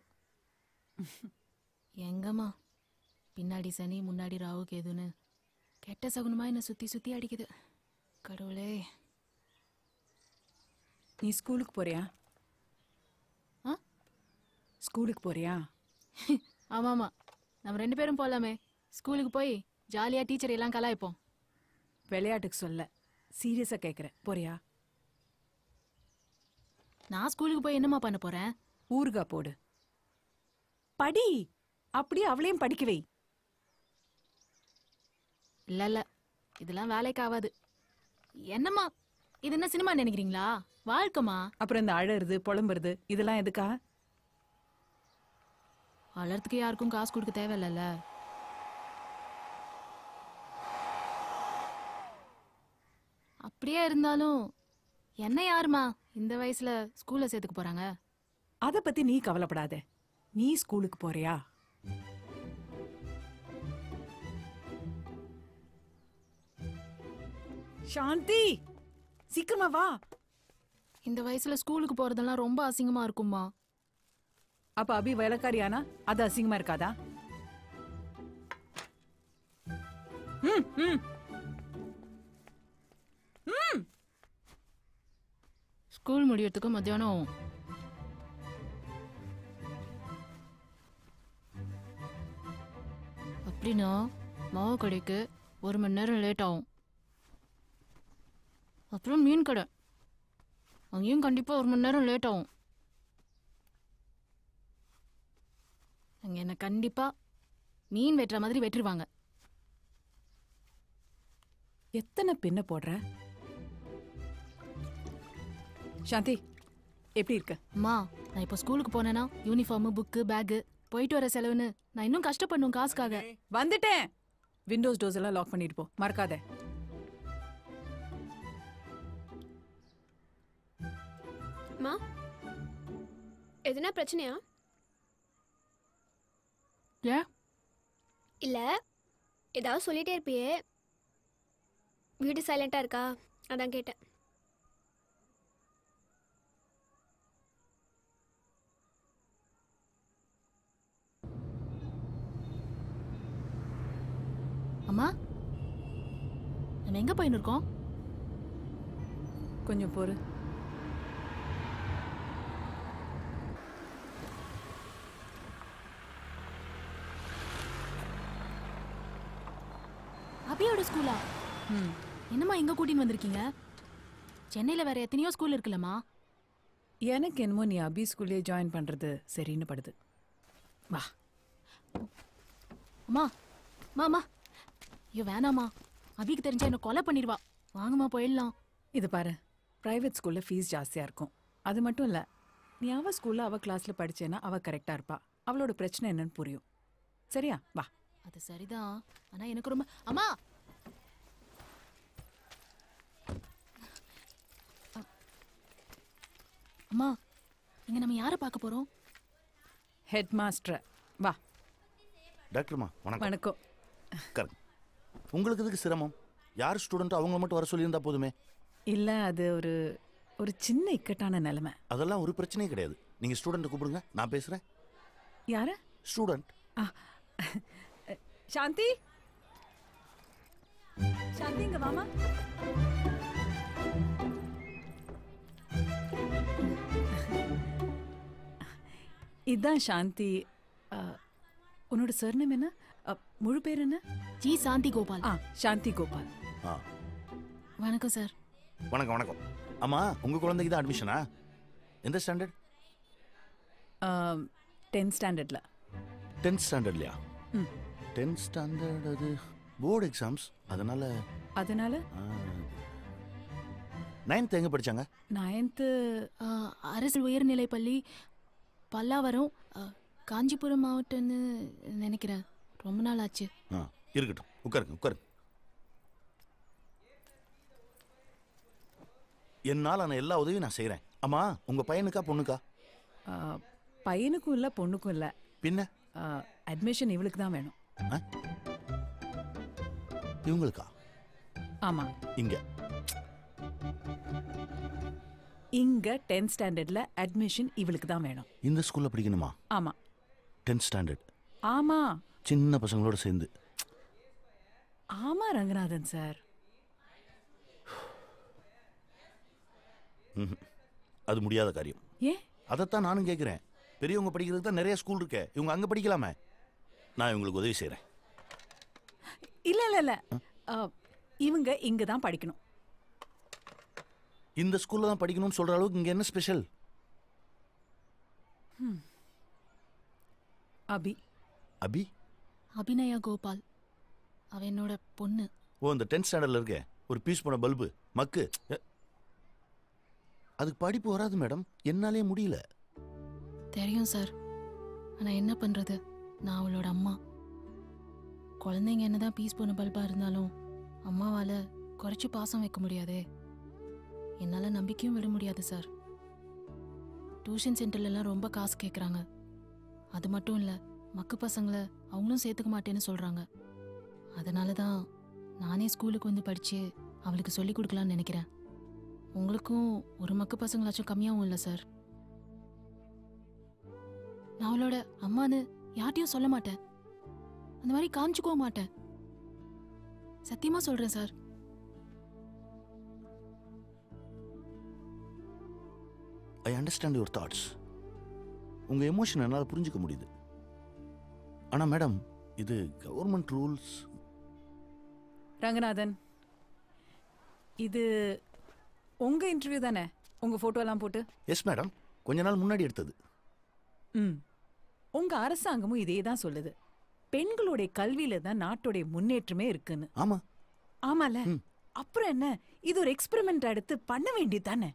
எங்கம்மா பின்னாடி சனி முன்னாடி ராவு கேதுன்னு கெட்ட சகுனமா என்ன சுத்தி சுத்தி அடிக்குது கடவுளே நீ ஸ்கூலுக்கு போறியா ஆ? ஸ்கூலுக்கு போறியா ஆமாமா நம்ம ரெண்டு பேரும் போலாமே ஸ்கூலுக்கு போய் ஜாலியா டீச்சர் எல்லாம் கலாய்ப்போம் விளையாட்டுக்கு சொல்ல சீரியஸா கேக்குறேன் போறியா நான் ஸ்கூலுக்கு போய் என்னம்மா பண்ண போறேன் ஊர்கா போடு படி அப்படியே அவளையும் படிக்க வை இல்ல இல்ல இதெல்லாம் வேலைக்கு ஆகாது என்னம்மா இது என்ன சினிமா நினைக்கிறீங்களா வாழ்க்கைமா அப்புறம் இந்த அழறது புலம்புறது இதெல்லாம் எதுக்கா வளர்த்துக்கு யாருக்கும் காசு கொடுக்க தேவையில்லைல்ல அப்படியே இருந்தாலும் என்ன யாருமா இந்த வயசுல ஸ்கூல்ல சேர்த்துக்க போறாங்க அத பத்தி நீ கவலைப்படாத நீ ஸ்கூலுக்கு போறியா சாந்தி சீக்கிரமா வா இந்த வயசுல ஸ்கூலுக்கு போறதெல்லாம் ரொம்ப அசிங்கமா இருக்கும்மா அப்ப அபி வேலைக்காரியானா அது அசிங்கமா இருக்காதா ம், ம். ம். ஸ்கூல் முடியறதுக்கு மத்தியானம் ஆகும் அப்படின்னா மாவு கடைக்கு ஒரு மணி நேரம் லேட் ஆகும் அப்புறம் மீன் கடை அங்கேயும் கண்டிப்பா ஒரு மணி நேரம் லேட் ஆகும் அங்க என்ன கண்டிப்பா மீன் வெட்டுற மாதிரி வெட்டுருவாங்க எத்தனை பின்ன போடுற சாந்தி எப்படி இருக்க அம்மா நான் இப்போ ஸ்கூலுக்கு போனேன்னா யூனிஃபார்மு புக்கு பேக்கு போயிட்டு வர செலவுன்னு நான் இன்னும் கஷ்டப்படணும் காசுக்காக வந்துட்டேன் விண்டோஸ் டோர்ஸ் எல்லாம் லாக் பண்ணிட்டு போ மறக்காத மா எதுனா பிரச்சனையா ஏன் இல்லை ஏதாவது சொல்லிட்டே இருப்பியே வீடு சைலண்ட்டாக இருக்கா அதான் கேட்டேன் அம்மா நம்ம எங்க போயின்னு இருக்கோம் கொஞ்சம் பொறு அபியோட ஸ்கூலா ம் என்னம்மா எங்க கூட்டின்னு வந்திருக்கீங்க சென்னையில வேற எத்தனையோ ஸ்கூல் இருக்குல்லம்மா எனக்கு என்னமோ நீ அபி ஸ்கூல்லே ஜாயின் பண்றது சரின்னு படுது வா அம்மா அம்மா அம்மா ஐயோ வேணாம்மா அபிக்கு தெரிஞ்சா என்ன கொலை பண்ணிடுவா வாங்கம்மா போயிடலாம் இது பாரு பிரைவேட் ஸ்கூல்ல ஃபீஸ் ஜாஸ்தியா இருக்கும் அது மட்டும் இல்ல நீ அவ ஸ்கூல்ல அவ கிளாஸ்ல படிச்சேன்னா அவ கரெக்டா இருப்பா அவளோட பிரச்சனை என்னன்னு புரியும் சரியா வா அது சரிதான் ஆனா எனக்கு ரொம்ப அம்மா அ- அம்மா இங்க நம்ம யாரை பார்க்க போறோம் ஹெட் மாஸ்டர் வா டாக்டர்மா வணக்கம் வணக்கம் கரெக்ட் உங்களுக்கு எதுக்கு சிரமம் யார் ஸ்டூடெண்ட்டோ அவங்கள மட்டும் வர சொல்லியிருந்தா போதுமே இல்ல அது ஒரு ஒரு சின்ன இக்கட்டான நிலைமை அதெல்லாம் ஒரு பிரச்சனையே கிடையாது நீங்க ஸ்டூடெண்ட்டை கூப்பிடுங்க நான் பேசுறேன் யாரு ஸ்டூடெண்ட் ஆ, சாந்தி சாந்தி இங்க வாமா இதான் சாந்தி ஆ, உன்னோட சர்ணம் என்ன ஆ, முழு பேர் என்ன ஜி சாந்தி கோபால் ஆ சாந்தி கோபால் ஆ வணக்கம் சார் வணக்கம் வணக்கம் ஆமா உங்க குழந்தைக்கு தான் அட்மிஷனா எந்த ஸ்டாண்டர்ட் டென்த் ஸ்டாண்டர்ட்ல டென்த் ஸ்டாண்டர்ட்லையா ம். டென்த் ஸ்டாண்டர்ட் அது போர்டு எக்ஸாம்ஸ் அதனால அதனால நைன்த் எங்க படிச்சாங்க நைன்த்து ஆ, அரசு உயர்நிலைப் பள்ளி பல்லாவரம் ஆ, காஞ்சிபுரம் மாவட்டம்னு நினைக்கிறேன் ரொம்ப நாள் ஆச்சு ஆ இருக்கட்டும் உட்காருங்க உட்காருங்க என்னால் நான் எல்லா உதவியும் நான் செய்கிறேன் அம்மா உங்கள் பையனுக்கா பொண்ணுக்கா பையனுக்கும் இல்லை பொண்ணுக்கும் இல்லை பின்ன அட்மிஷன் இவளுக்கு தான் வேணும் இவங்களுக்கா ஆமாம் இங்கே இங்க டென்த் ஸ்டாண்டர்ட்ல அட்மிஷன் இவளுக்கு தான் வேணும் இந்த ஸ்கூலில் படிக்கணுமா ஆமா டென்த் ஸ்டாண்டர்ட் ஆமா சின்ன பசங்களோட சேர்ந்து ஆமா ரங்கநாதன் சார் ம்ஹும். அது முடியாத காரியம் ஏன் அதைத்தான் நானும் கேட்குறேன் பெரியவங்க படிக்கிறதுக்கு தான் நிறைய ஸ்கூல் இருக்கே இவங்க அங்கே படிக்கலாமே நான் இவங்களுக்கு உதவி செய்கிறேன் இல்ல இல்ல இல்ல ஆ, இவங்க இங்க தான் படிக்கணும் இந்த ஸ்கூலில் தான் படிக்கணும்னு சொல்கிற அளவுக்கு இங்கே என்ன ஸ்பெஷல் அபி அபி அபிநயா கோபால் அவ என்னோட பொண்ணு ஓ இந்த டென்த் ஸ்டாண்டர்டில் இருக்கே ஒரு பீஸ் போன பல்பு மக்கு எ, அதுக்கு படிப்பு வராது மேடம் என்னாலே முடியல தெரியும் சார் ஆனா என்ன பண்றது நான் அவளோட அம்மா குழந்தைங்க என்னதான் பீஸ் போன பல்பா இருந்தாலும் அம்மாவால குறைச்சு பாசம் வைக்க முடியாதே என்னால நம்பிக்கையும் விட முடியாது சார் டியூஷன் சென்டர்லலாம் ரொம்ப காசு கேட்குறாங்க அது மட்டும் இல்ல மக்கு பசங்களை அவங்களும் சேர்த்துக்க மாட்டேன்னு சொல்றாங்க அதனால தான் நானே ஸ்கூலுக்கு வந்து படிச்சு அவளுக்கு சொல்லி கொடுக்கலான்னு நினைக்கிறேன் உங்களுக்கும் ஒரு மக்கு பசங்களாச்சும் கம்மியாகவும் இல்லை சார் நான் அவளோட அம்மான்னு யார்ட்டையும் சொல்ல மாட்டேன் அந்த மாதிரி காமிச்சுக்கவும் மாட்டேன் சத்தியமா சொல்றேன் sir I understand your thoughts உங்கள் எமோஷன் என்னால் புரிஞ்சுக்க முடியுது ஆனால் மேடம் இது கவர்மெண்ட் ரூல்ஸ் ரங்கநாதன் இது உங்க இன்டர்வியூ தானே உங்க போட்டோ எல்லாம் போட்டு எஸ் மேடம் கொஞ்ச நாள் முன்னாடி எடுத்தது ம் உங்க அரசாங்கமும் இதே தான் சொல்லுது பெண்களுடைய கல்வியில தான் நாட்டுடைய முன்னேற்றமே இருக்குன்னு ஆமாம் ஆமால அப்புறம் என்ன இது ஒரு எக்ஸ்பெரிமெண்ட் எடுத்து பண்ண வேண்டியது தானே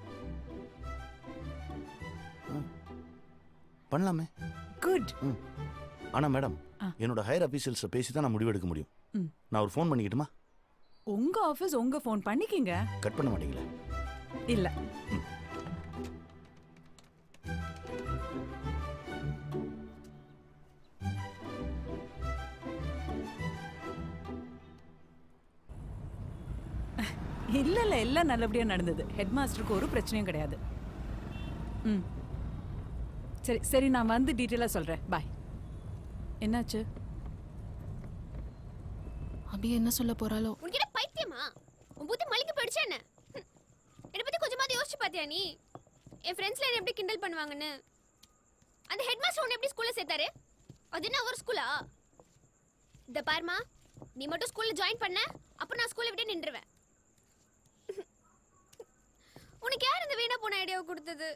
பண்ணலாமே குட் ம் ஆனால் மேடம் ஆ. என்னோட ஹையர் அஃபீஷியல்ஸை பேசி தான் நான் முடிவெடுக்க முடியும் ம். நான் ஒரு ஃபோன் பண்ணிக்கிட்டுமா உங்க ஆபீஸ் உங்க ஃபோன் பண்ணிக்கிங்க கட் பண்ண மாட்டீங்களா இல்ல இல்ல இல்ல எல்லாம் நல்லபடியா நடந்தது ஹெட் மாஸ்டருக்கு ஒரு பிரச்சனையும் கிடையாது ம் சரி சரி நான் வந்து டீட்டெயிலாக சொல்றேன் பாய் என்னாச்சு அபி என்ன சொல்ல போறாளோ உனக்கு பைத்தியமா உன் புத்தி மலிக்கு போயிடுச்சா என்ன ஹம். என்னை பத்தி கொஞ்சமாவது யோசிச்சு பாத்தியா நீ என் ஃப்ரெண்ட்ஸ்ல என்ன எப்படி கிண்டல் பண்ணுவாங்கன்னு அந்த ஹெட் மாஸ்டர் உன்னை எப்படி ஸ்கூல்ல சேர்த்தாரு அது என்ன ஒரு ஸ்கூலா இந்த பாருமா நீ மட்டும் ஸ்கூல்ல ஜாயின் பண்ண அப்ப நான் ஸ்கூல்ல விட்டு நின்றுவேன் உனக்கு யார் இந்த வீணா போன ஐடியாவை கொடுத்தது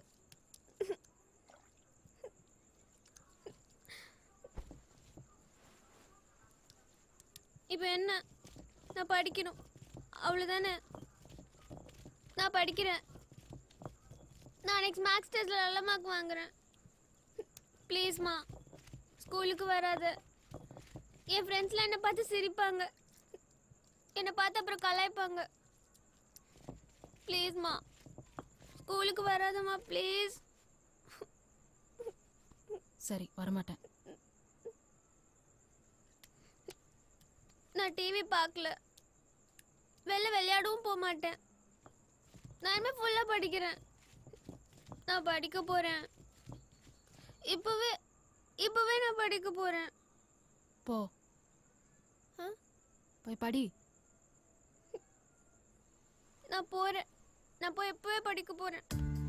இப்போ என்ன நான் படிக்கணும் அவ்வளோதானே நான் படிக்கிறேன் நான் நெக்ஸ்ட் மேக்ஸ் டெஸ்ட்டில் நல்ல மார்க் வாங்குறேன் ப்ளீஸ்மா ஸ்கூலுக்கு வராத என் ஃப்ரெண்ட்ஸ்லாம் என்னை பார்த்து சிரிப்பாங்க என்னை பார்த்து அப்புறம் கலாய்ப்பாங்க ப்ளீஸ்மா ஸ்கூலுக்கு வராதம்மா ப்ளீஸ் சரி வரமாட்டேன் நான் டிவி பார்க்கல வெளில விளையாடவும் போக மாட்டேன் நான் இனிமே ஃபுல்லாக படிக்கிறேன் நான் படிக்க போகிறேன் இப்போவே இப்போவே நான் படிக்க போகிறேன் போ ஆ? போய் படி நான் போகிறேன் நான் போய் இப்போவே படிக்க போகிறேன்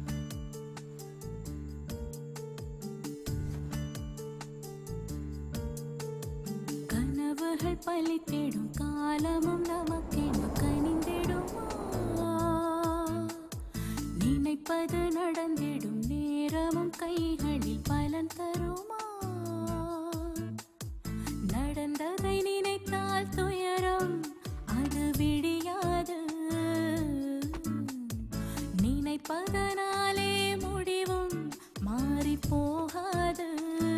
கனவுகள் பலித்திடும் காலமும் நமக்கென கனிந்திடுமா நினைப்பது நடந்திடும் நேரமும் கைகளில் பலன் தருமா நடந்ததை நினைத்தால் துயரம் அது விடியாது நினைப்பதனாலே முடிவும் மாறி போகாது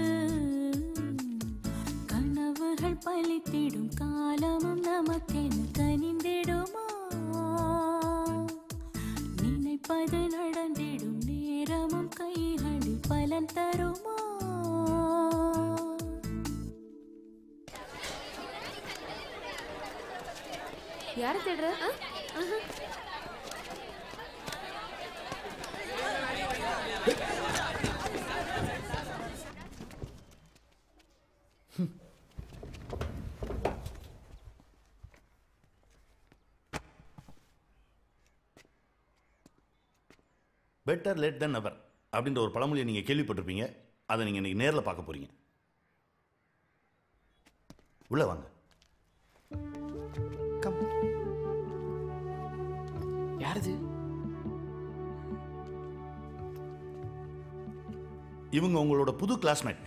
கனவுகள் பலித்திடும் காலமும் நமக்கென கனிந்திடுமா நினைப்பது நடந்திடும் நேரமும் கைகளில் பலன் தருமா யாரை தேடுற பெட்டர் லேட் தென் நெவர் அப்படின்ற ஒரு பழமொழியை நீங்கள் கேள்விப்பட்டிருப்பீங்க அதை நீங்கள் இன்னைக்கு நேரில் பார்க்க போறீங்க உள்ள வாங்க கம் யாரது இவங்க உங்களோட புது கிளாஸ்மேட்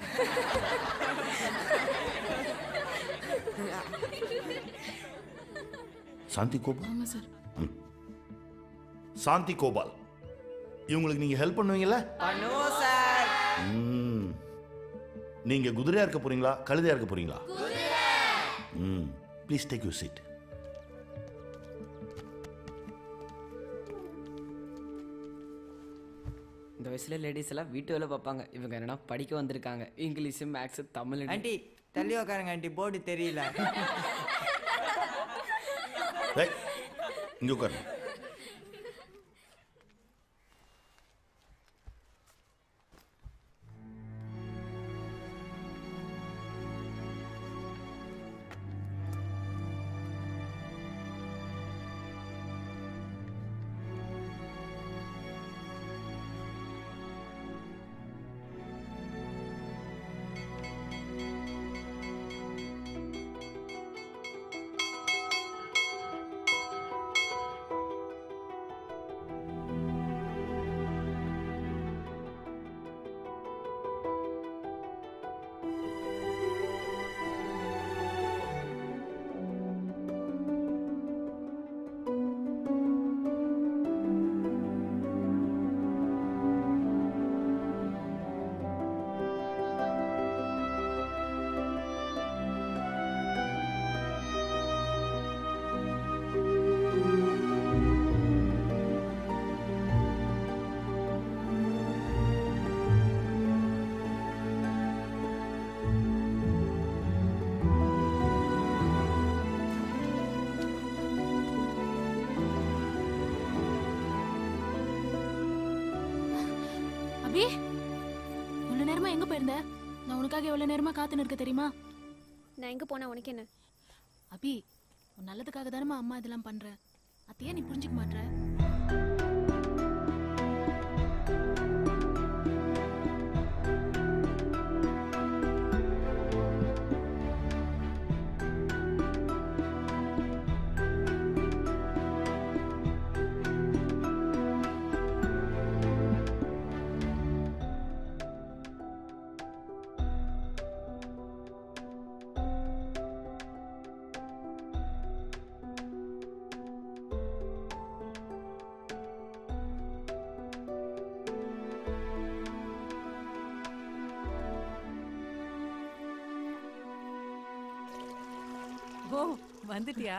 சாந்தி கோபால் ஆமா சார் சாந்தி கோபால் இவங்களுக்கு நீங்க ஹெல்ப் பண்ணுவீங்கல்ல பண்ணுவோம் சார் ம். நீங்க குதிரையா இருக்க போறீங்களா கழுதையா இருக்க போறீங்களா ம் ப்ளீஸ் டேக் யூ சீட் இந்த வயசுல லேடிஸ் எல்லாம் வீட்டு வேலை பார்ப்பாங்க இவங்க என்னன்னா படிக்க வந்திருக்காங்க இங்கிலீஷ் மேக்ஸ் தமிழ் ஆண்டி தள்ளி உக்காருங்க ஆண்டி போர்டு தெரியல ஏய், இங்க உட்காருங்க போயிருந்த நான் உனக்காக எவ்வளவு நேரமா காத்துன்னு இருக்க தெரியுமா நான் எங்கே போனா உனக்கு என்ன அபி உன் நல்லதுக்காக தானம்மா அம்மா இதெல்லாம் பண்ற அத்தையே நீ புரிஞ்சுக்க மாட்ற ஓ வந்துட்டியா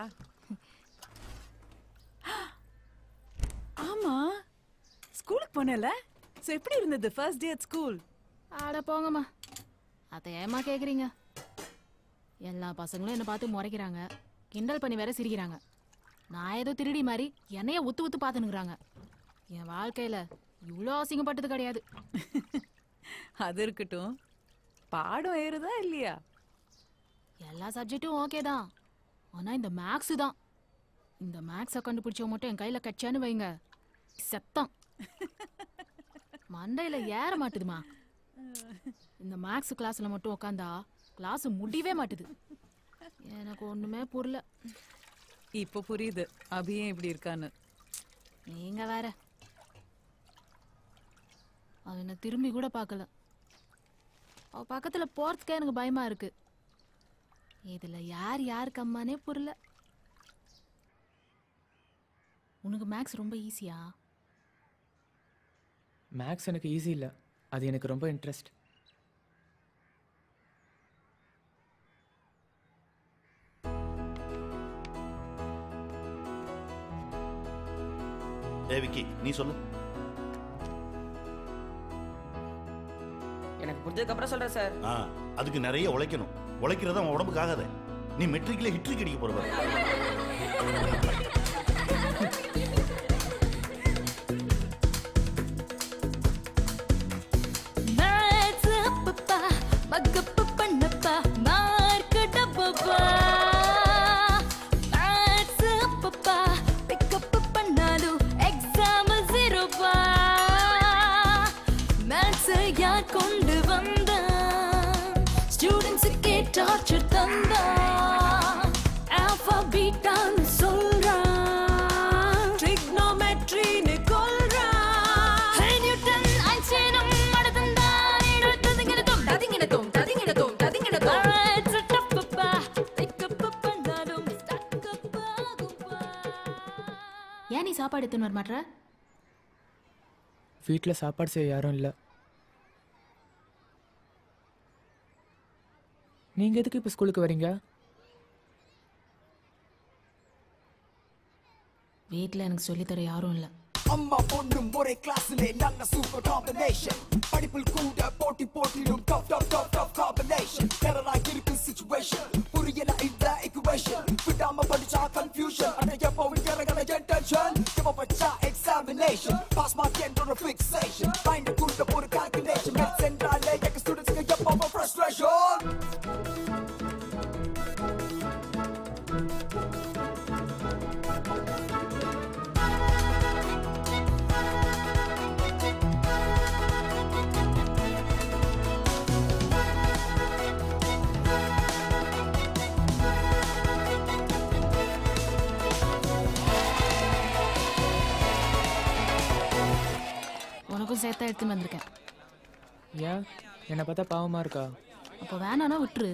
ஆமா ஸ்கூலுக்கு போனல சோ எப்படி இருந்தது ஃபர்ஸ்ட் டே அட் ஸ்கூல் ஆட போங்கம்மா அத்தை ஏமா கேக்குறீங்க எல்லா பசங்களும் என்ன பார்த்து முறைக்கிறாங்க கிண்டல் பண்ணி வேற சிரிக்கிறாங்க நான் ஏதோ திருடி மாதிரி என்னைய உத்து உத்து பார்த்துனுக்குறாங்க என் வாழ்க்கையில இவ்வளோ அசிங்கப்பட்டது கிடையாது அது இருக்கட்டும் பாடம் ஏறுதா இல்லையா எல்லா சப்ஜெக்ட்டும் ஓகே தான் ஆனா இந்த மேக்ஸ் தான் இந்த மேக்ஸை கண்டுபிடிச்சவ மட்டும் என் கையில கச்சான்னு வைங்க செத்தம் மண்டையில ஏற மாட்டுதுமா இந்த மேக்ஸ் கிளாஸ்ல மட்டும் உட்காந்தா கிளாஸ் முடியவே மாட்டுது எனக்கு ஒண்ணுமே புரியல இப்போ புரியுது அபியே இப்படி இருக்கான்னு நீங்க வேற அவ என்ன திரும்பி கூட பார்க்கல அவ பக்கத்துல போறதுக்கே எனக்கு பயமா இருக்கு இதுல யார் யாருக்கு அம்மானே புரியல உனக்கு மேக்ஸ் ரொம்ப ஈஸியா மேக்ஸ் எனக்கு ஈஸி இல்லை அது எனக்கு ரொம்ப இன்ட்ரெஸ்ட் ஏ விக்கி நீ சொல்லு எனக்கு புரிஞ்சதுக்கு அப்புறம் சொல்றேன் சார் ஆ அதுக்கு நிறைய உழைக்கணும் உழைக்கிறது அவன் உடம்புக்கு ஆகாத நீ மெட்ரிக்ல ஹிட்ரிக் அடிக்க போறவ மேட்ஸ் அப்பப்பா மகப்பு பண்ணப்பா மார்க் டப்பப்பா மேட்ஸ் அப்பப்பா பிக்கப் பண்ணாலும் எக்ஸாம் ஜீரோப்பா மேட்ஸ் யார் கொண்டு வந்தா ஸ்டூடெண்ட்ஸுக்கே டார்ச்சர் தந்தா ஆல்பா பீட்டான்னு சொல்றான் ட்ரிக்னோமெட்ரின்னு கொல்றான் நியூட்டன் ஐன்ஸ்டைனும் மடத்தந்தான் எடுத்ததுங்கிறதும் ததிங்கினதும் ததிங்கினதும் ததிங்கினதும் டப்பப்பா பிக்கப் பண்ணாலும் ஸ்டக்கப் ஆகும்பா ஏன் நீ சாப்பாடு எடுத்துன்னு வர மாட்ற வீட்டில் சாப்பாடு செய்ய யாரும் இல்லை நீங்கள் எதுக்கு இப்போ ஸ்கூலுக்கு வரீங்க வீட்ல எனக்கு சொல்லித்தர யாரும் இல்ல அம்மா பொண்ணும் ஒரே கிளாஸ்ல நல்ல சூப்பர் காம்பினேஷன் படிப்பில் கூட போட்டி போட்டிலும் tough tough tough tough combination டெரரா இருக்கு சிச்சுவேஷன் புரியல இந்த equation விடாம படிச்சா கன்ஃபியூஷன் அட எப்பவும் இறங்கல என் டென்ஷன் இவ பச்சா எக்ஸாமினேஷன் பாஸ் மார்க் என்ற ஒரு ஃபிக்ஸேஷன் மைண்ட் கூட ஒரு கால்குலேஷன் மேத்ஸ் என்றாலே எங்க ஸ்டூடெண்ட்ஸ்க்கு எப்பவும் ஃப்ரஸ்ட்ரேஷன் உனக்கும் சேர்த்தா எடுத்துன்னு வந்திருக்கேன் ஏன் என்னை பார்த்தா பாவமாக இருக்கா அப்போ வேணானா விட்டுரு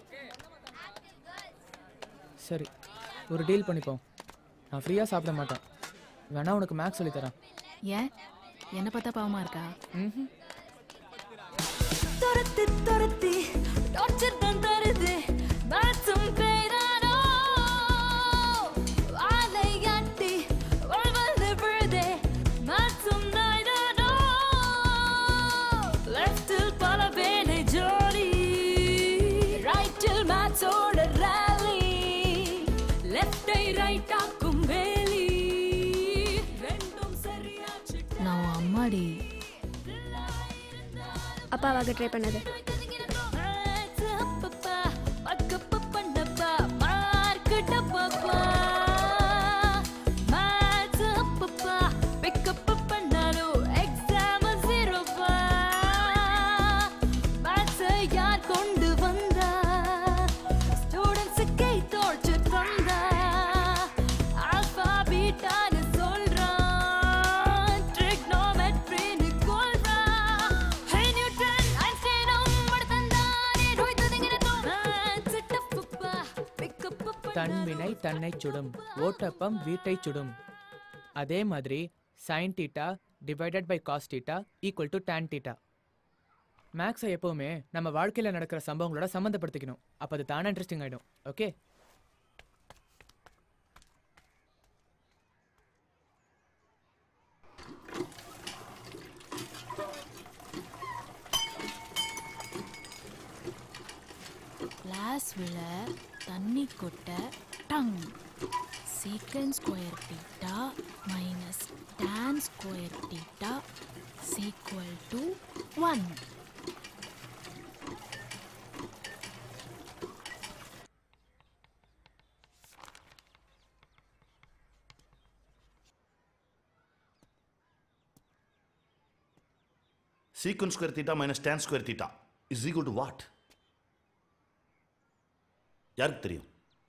சரி ஒரு டீல் பண்ணிப்போம் நான் ஃப்ரீயாக சாப்பிட மாட்டேன் வேணா உனக்கு மேக்ஸ் சொல்லித்தரேன் ஏன் என்ன பார்த்தா பாவமா இருக்கா ம் துரத்தி துரத்தி டார்ச்சர் தான் தருது மேட்சும் பேரானோ ஆலையாட்டி வாழ்வது விழுதே மேட்சும் நாய்தானோ லெஃப்டில் பல வேலை ஜோடி ரைட்டில் மேட்சோட ரேலி லெஃப்டை ரைட் ஆக்கும் வேலி ரெண்டும் சரியாச்சு நான் உன் அம்மாடி அப்ப அப்பாவாக ட்ரை பண்ணது கொண்டு வந்தா ஸ்டூடெண்ட்ஸுக்கே தோற்று தந்தா ஆல்பா பீட்டான்னு சொல்றான் ட்ரிக்னோமெட்ரின்னு கொள்றான் ஹே நியூட்டன் ஐன்ஸ்டைனும் படுத்தந்தானே ரோய்த்ததுங்கிற தோணான் சிட்டப்புப்பா பிக்கப்புப்பா தன்வினை தன்னை சுடும் ஓட்டப்பம் வீட்டை சுடும் அதே மாதிரி sine theta divided by cos theta equal to tan theta மேக்ஸை எப்போவுமே நம்ம வாழ்க்கையில் நடக்கிற சம்பவங்களோட சம்மந்தப்படுத்திக்கணும் அப்போ அது தானே இன்ட்ரெஸ்டிங் ஆகிடும் ஓகே கிளாஸ் விழ தண்ணி கொட்ட டங் secant square theta minus tan square theta equal to one secant square theta minus tan square theta is equal to what யாருக்கு தெரியும்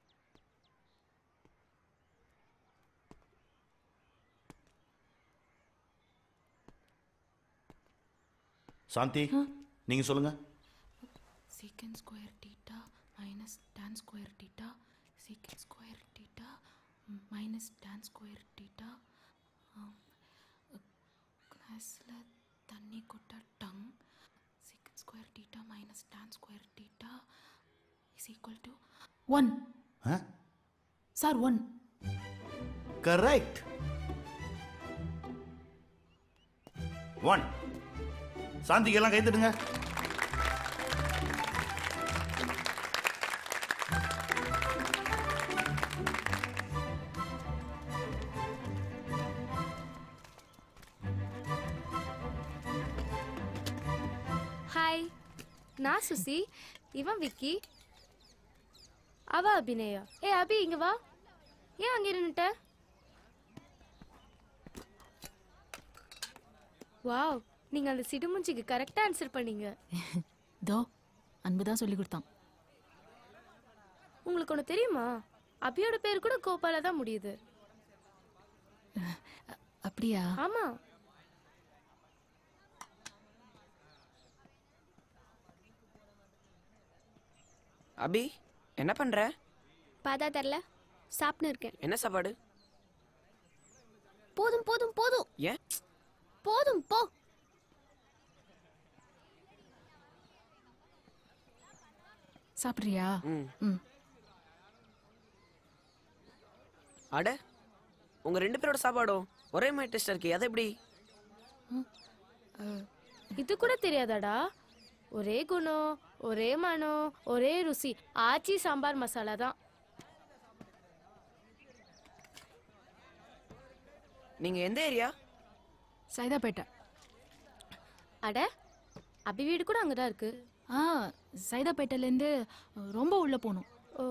சாந்தி நீங்க சொல்லுங்க secant square theta minus tan square theta secant square theta minus tan square theta கிளாஸில் தண்ணி கொட்ட டங் secant square theta minus tan square theta is equal to one sir one correct one சாந்திக்கு எல்லாம் கைத்தட்டுங்க ஹாய் நான் சுசி இவன் விக்கி அவ அபிநயா ஏ அபி இங்க வா ஏன் அங்கே நின்னுட்ட வாவ் நீங்க அந்த சிடுமுஞ்சிக்கு கரெக்டா ஆன்சர் பண்ணீங்க தோ அன்பு தான் சொல்லி கொடுத்தான் உங்களுக்கு ஒன்று தெரியுமா அபியோட பேர் கூட கோபால தான் முடியுது அப்படியா ஆமா அபி என்ன பண்ற பார்த்தா தெரில சாப்பிட்டு இருக்கேன் என்ன சாப்பாடு போதும் போதும் போதும் ஏன் போதும் போ சாப்பிட்றியா ம் ம் அட உங்க ரெண்டு பேரோட சாப்பாடும் ஒரே மாதிரி டேஸ்டா இருக்கு அது எப்படி இது கூட தெரியாதாடா ஒரே குணம் ஒரே மனம் ஒரே ருசி ஆச்சி சாம்பார் மசாலா தான் நீங்க எந்த ஏரியா சைதாப்பேட்டை அட அபி வீடு கூட அங்கதான் இருக்கு ஆ சைதாப்பேட்டையிலேருந்து ரொம்ப உள்ளே போகணும் ஓ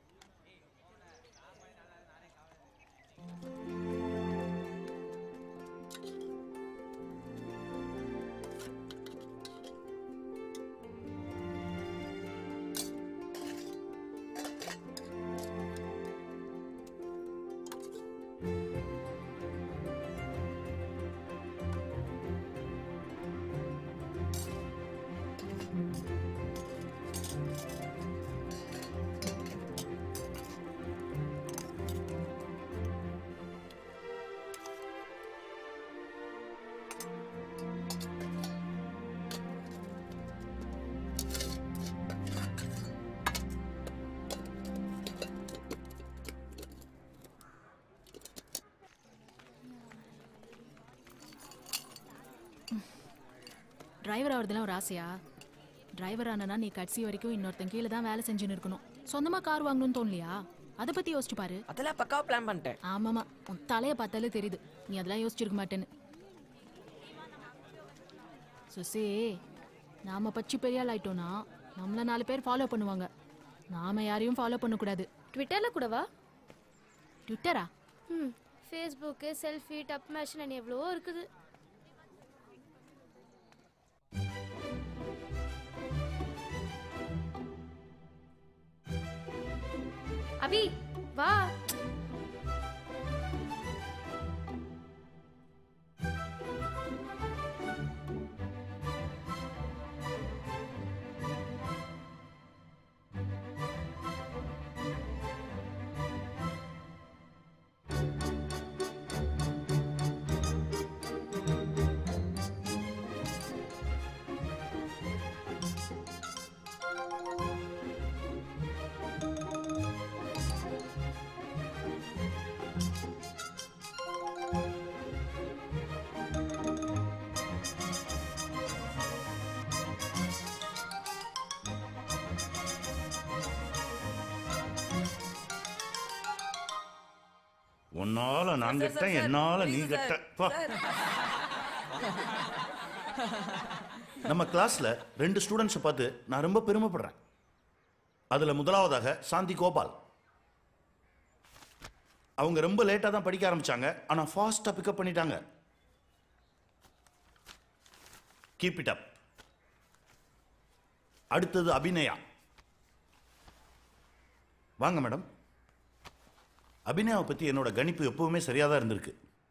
டிரைவர் ஆகிறதுலாம் ஒரு ஆசையா டிரைவர் ஆனா நீ கடைசி வரைக்கும் இன்னொருத்தன் கீழே தான் வேலை செஞ்சுன்னு இருக்கணும் சொந்தமா கார் வாங்கணும்னு தோணலையா அதை பத்தி யோசிச்சு பாரு அதெல்லாம் பக்காவா பிளான் பண்ணிட்டேன் ஆமாமா உன் தலைய பார்த்தாலே தெரியுது நீ அதெல்லாம் யோசிச்சிருக்க மாட்டேன்னு சுசி நாம பச்சு பெரிய ஆள் ஆயிட்டோம்னா நம்மள நாலு பேர் ஃபாலோ பண்ணுவாங்க நாம யாரையும் ஃபாலோ பண்ணக்கூடாது ட்விட்டர்ல கூடவா ட்விட்டரா ம் ஃபேஸ்புக்கு செல்ஃபி டப் மேஷன் எவ்வளவோ இருக்குது அபி வா உன்னால நான் கெட்டேன் என்னால நீ கெட்ட பா. நம்ம கிளாஸ்ல ரெண்டு ஸ்டூடெண்ட்ஸை பார்த்து நான் ரொம்ப பெருமைப்படுறேன் அதுல முதலாவதாக சாந்தி கோபால் அவங்க ரொம்ப லேட்டாக தான் படிக்க ஆரம்பிச்சாங்க ஆனா ஃபாஸ்டா பிக்கப் பண்ணிட்டாங்க கீப் இட் அப் அடுத்தது அபிநயா வாங்க மேடம் அபிநயாவை பத்தி என்னோட கணிப்பு எப்பவுமே சரியா தான் இருந்திருக்கு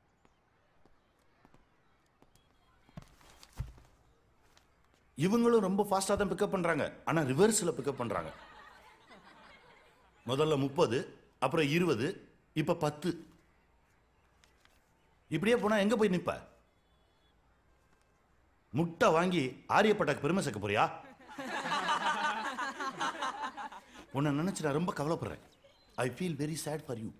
இவங்களும் ரொம்ப ஃபாஸ்டா தான் பிக்கப் பண்றாங்க ஆனா ரிவர்ஸ்ல பிக்கப் பண்றாங்க முதல்ல முப்பது அப்புறம் இருபது இப்ப பத்து இப்படியே போனா எங்க போய் நிப்ப முட்டை வாங்கி ஆரியப்பட்டாக்கு பெருமை சேர்க்க போறியா உன்னை நினைச்சு நான் ரொம்ப கவலைப்படுறேன் I feel very sad for you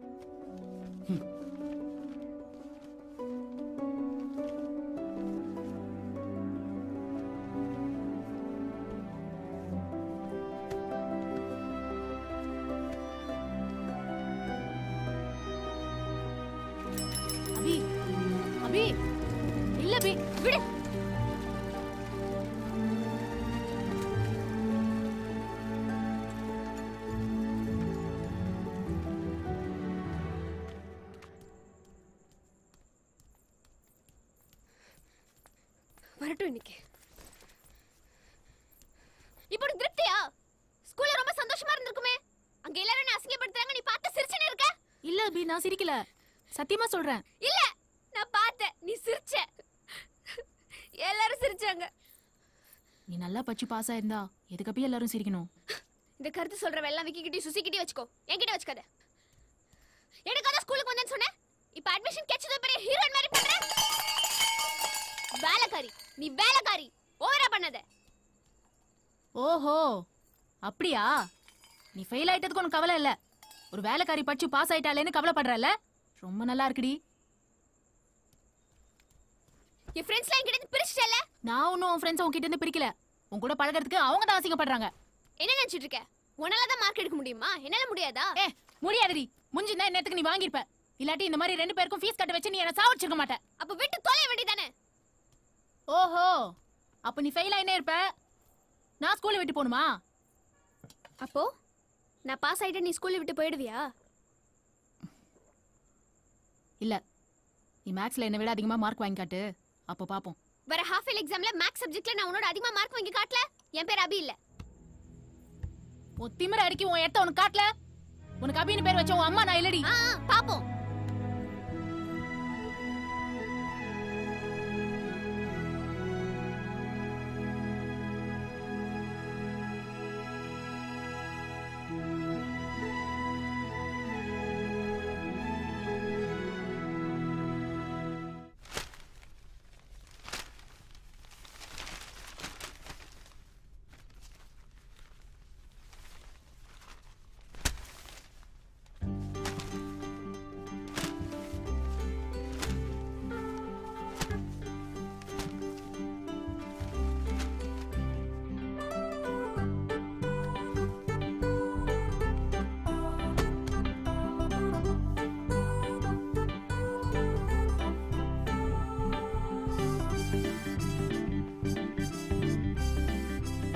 Abhi Abhi இல்ல அபி விடு வரட்டும் இன்னைக்கு இப்போ உனக்கு திருப்தியா ஸ்கூல்ல ரொம்ப சந்தோஷமா இருந்திருக்குமே அங்க எல்லாரும் என்ன அசிங்கப்படுத்துறாங்க நீ பார்த்து சிரிச்சுன்னு இருக்க இல்ல அபி நான் சிரிக்கல சத்தியமா சொல்றேன் இல்ல நான் பார்த்தேன் நீ சிரிச்ச எல்லாரும் சிரிச்சாங்க நீ நல்லா பச்சு பாஸ் ஆயிருந்தா எதுக்கு அபி எல்லாரும் சிரிக்கணும் இந்த கருத்து சொல்றவ எல்லாம் விக்கிக்கிட்டே சுசிக்கிட்டே வச்சுக்கோ என்கிட்ட வச்சுக்காத எனக்கு அதான் ஸ்கூலுக்கு வந்தேன்னு சொன்னேன் இப்ப அட்மிஷன் கிடைச்சது பெரிய ஹீரோயின் மாதிரி பண்ற வேலைக்காரி நீ வேலைக்காரி ஓவரா பண்ணாத ஓஹோ அப்படியா நீ ஃபெயில் ஆயிட்டதுக்கு உனக்கு கவலை இல்ல ஒரு வேலைக்காரி படிச்சு பாஸ் ஆயிட்டாலேன்னு கவலைப்படுறல ரொம்ப நல்லா இருக்குடி என் ஃப்ரெண்ட்ஸ்லாம் என்கிட்ட இருந்து பிரிச்சுட்டல நான் ஒன்னும் உன் ஃப்ரெண்ட்ஸ் உன்கிட்ட இருந்து பிரிக்கல உன் கூட பழகிறதுக்கு அவங்க தான் அசிங்கப்படுறாங்க என்ன நினைச்சிட்டு இருக்க உன்னால தான் மார்க் எடுக்க முடியுமா என்னால முடியாதா ஏ முடியாதுடி முஞ்சிருந்தா நேத்துக்கு நீ வாங்கியிருப்ப இல்லாட்டி இந்த மாதிரி ரெண்டு பேருக்கும் ஃபீஸ் கட்ட வச்சு நீ என்ன சாவடிச்சிருக்க மாட்ட அப்ப விட்டு தொலைய வேண்டியதானே ஓஹோ அப்ப நீ ஃபெயில் ஆயினே இருப்ப நான் ஸ்கூலை விட்டு போகணுமா அப்போ நான் பாஸ் ஆயிட்டு நீ ஸ்கூல்ல விட்டு போயிடுவியா இல்ல நீ மேக்ஸ்ல என்னை விட அதிகமா மார்க் வாங்கி காட்டு அப்போ பாப்போம் வர ஹாஃப் இயர் எக்ஸாம்ல மேக்ஸ் சப்ஜெக்ட்ல நான் உன்னோட அதிகமா மார்க் வாங்கி காட்டல என் பேர் அபி இல்ல உன் திமிர அடிக்கி உன் இடத்த உனக்கு காட்டல உனக்கு அபின்னு பேர் வச்ச உன் அம்மா நான் இல்லடி ஆ ஆ, பாப்போம்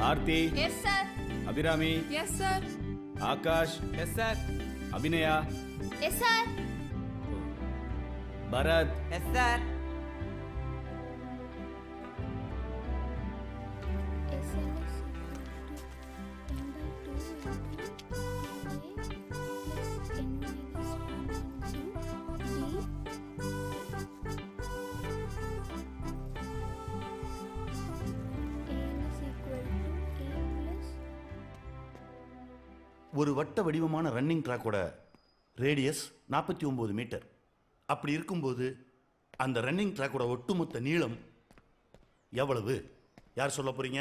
Aarthi yes sir Abhirami yes sir Akash yes sir Abhinaya yes sir Bharath yes sir ஒரு வட்ட வடிவமான ரன்னிங் ட்ராக்கோட ரேடியஸ் நாற்பத்தி ஒம்பது மீட்டர் அப்படி இருக்கும்போது அந்த ரன்னிங் ட்ராக்கோட ஒட்டுமொத்த நீளம் எவ்வளவு யார் சொல்ல போறீங்க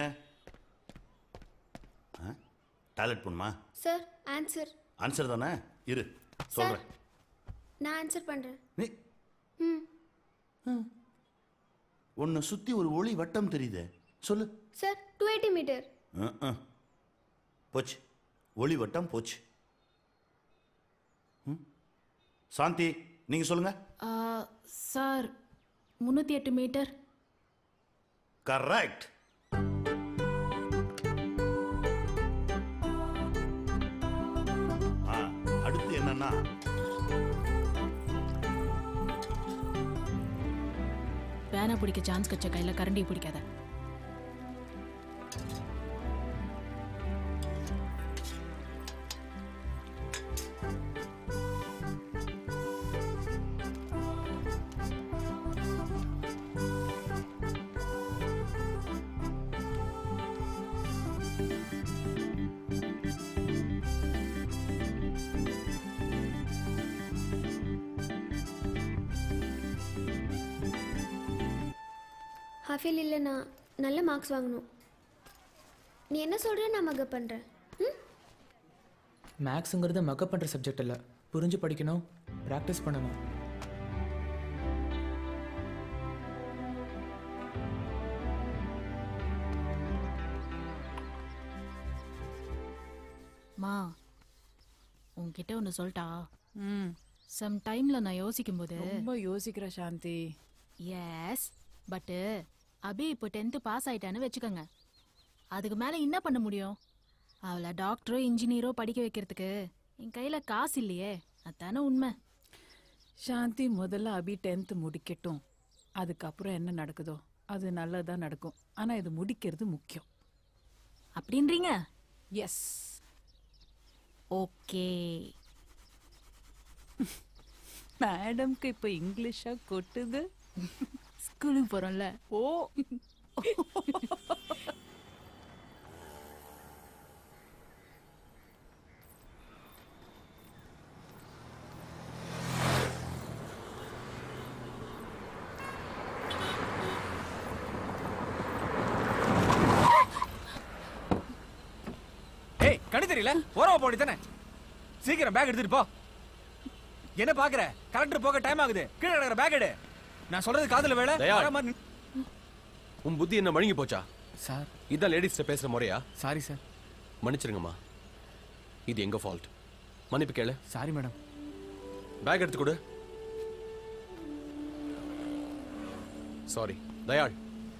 டாய்லெட் பண்ணுமா சார் ஆன்சர் ஆன்சர் தானே இரு சொல்கிறேன் நான் ஆன்சர் பண்ணுறேன் நீ ம் உன்னை சுற்றி ஒரு ஒளி வட்டம் தெரியுதே சொல்லு சார் டூ எயிட்டி மீட்டர் அஹ், அஹ். போச்சு ஒளி வட்டம் போச்சு ம். சாந்தி நீங்கள் சொல்லுங்க சார் முந்நூற்றி எட்டு மீட்டர் கரெக்ட் ஆ அடுத்து என்னன்னா பேனை பிடிக்க சான்ஸ் கச்ச கையில் கரண்டி பிடிக்காத ஹாஃபில் இல்லைண்ணா நல்ல மார்க்ஸ் வாங்கணும் நீ என்ன சொல்கிற நான் மகப் பண்ணுறேன் ம் மேக்ஸுங்கிறது மக்கப் பண்ணுற சப்ஜெக்ட் இல்லை புரிஞ்சு படிக்கணும் ப்ராக்டிஸ் பண்ணணும் மா உன்கிட்ட ஒன்று சொல்லிட்டா ம் சம் டைமில் நான் யோசிக்கும்போது ரொம்ப யோசிக்கிற சாந்தி எஸ் பட்டு அபி இப்போ டென்த்து பாஸ் ஆயிட்டான்னு வச்சுக்கோங்க அதுக்கு மேலே என்ன பண்ண முடியும் அவளை டாக்டரோ இன்ஜினியரோ படிக்க வைக்கிறதுக்கு என் கையில் காசு இல்லையே அதானே உண்மை சாந்தி முதல்ல அபி டென்த்து முடிக்கட்டும் அதுக்கப்புறம் என்ன நடக்குதோ அது நல்லதா நடக்கும் ஆனா இது முடிக்கிறது முக்கியம் அப்படின்றீங்க எஸ் ஓகே மேடம்க்கு இப்போ இங்கிலீஷா கொட்டுது ஸ்கூலுக்கு போகிறோம்ல ஓ ஏய் கண்ணு தெரியல ஓரமா போடி தானே சீக்கிரம் பேக் எடுத்துட்டு போ என்ன பாக்குற கலெக்டர் போக டைம் ஆகுது கீழே கிடக்குற பேக் எடு நான் சொல்றது காதுல வேலை தயா. வர மாதிரி நின்னு- உன் புத்தி என்ன மழுங்கி போச்சா சார் இதான் லேடிஸ்ட பேசுற முறையா சாரி சார் மன்னிச்சிருங்கம்மா இது எங்க ஃபால்ட் மன்னிப்பு கேளு சாரி மேடம் பேக் எடுத்து கொடு சாரி தயாள்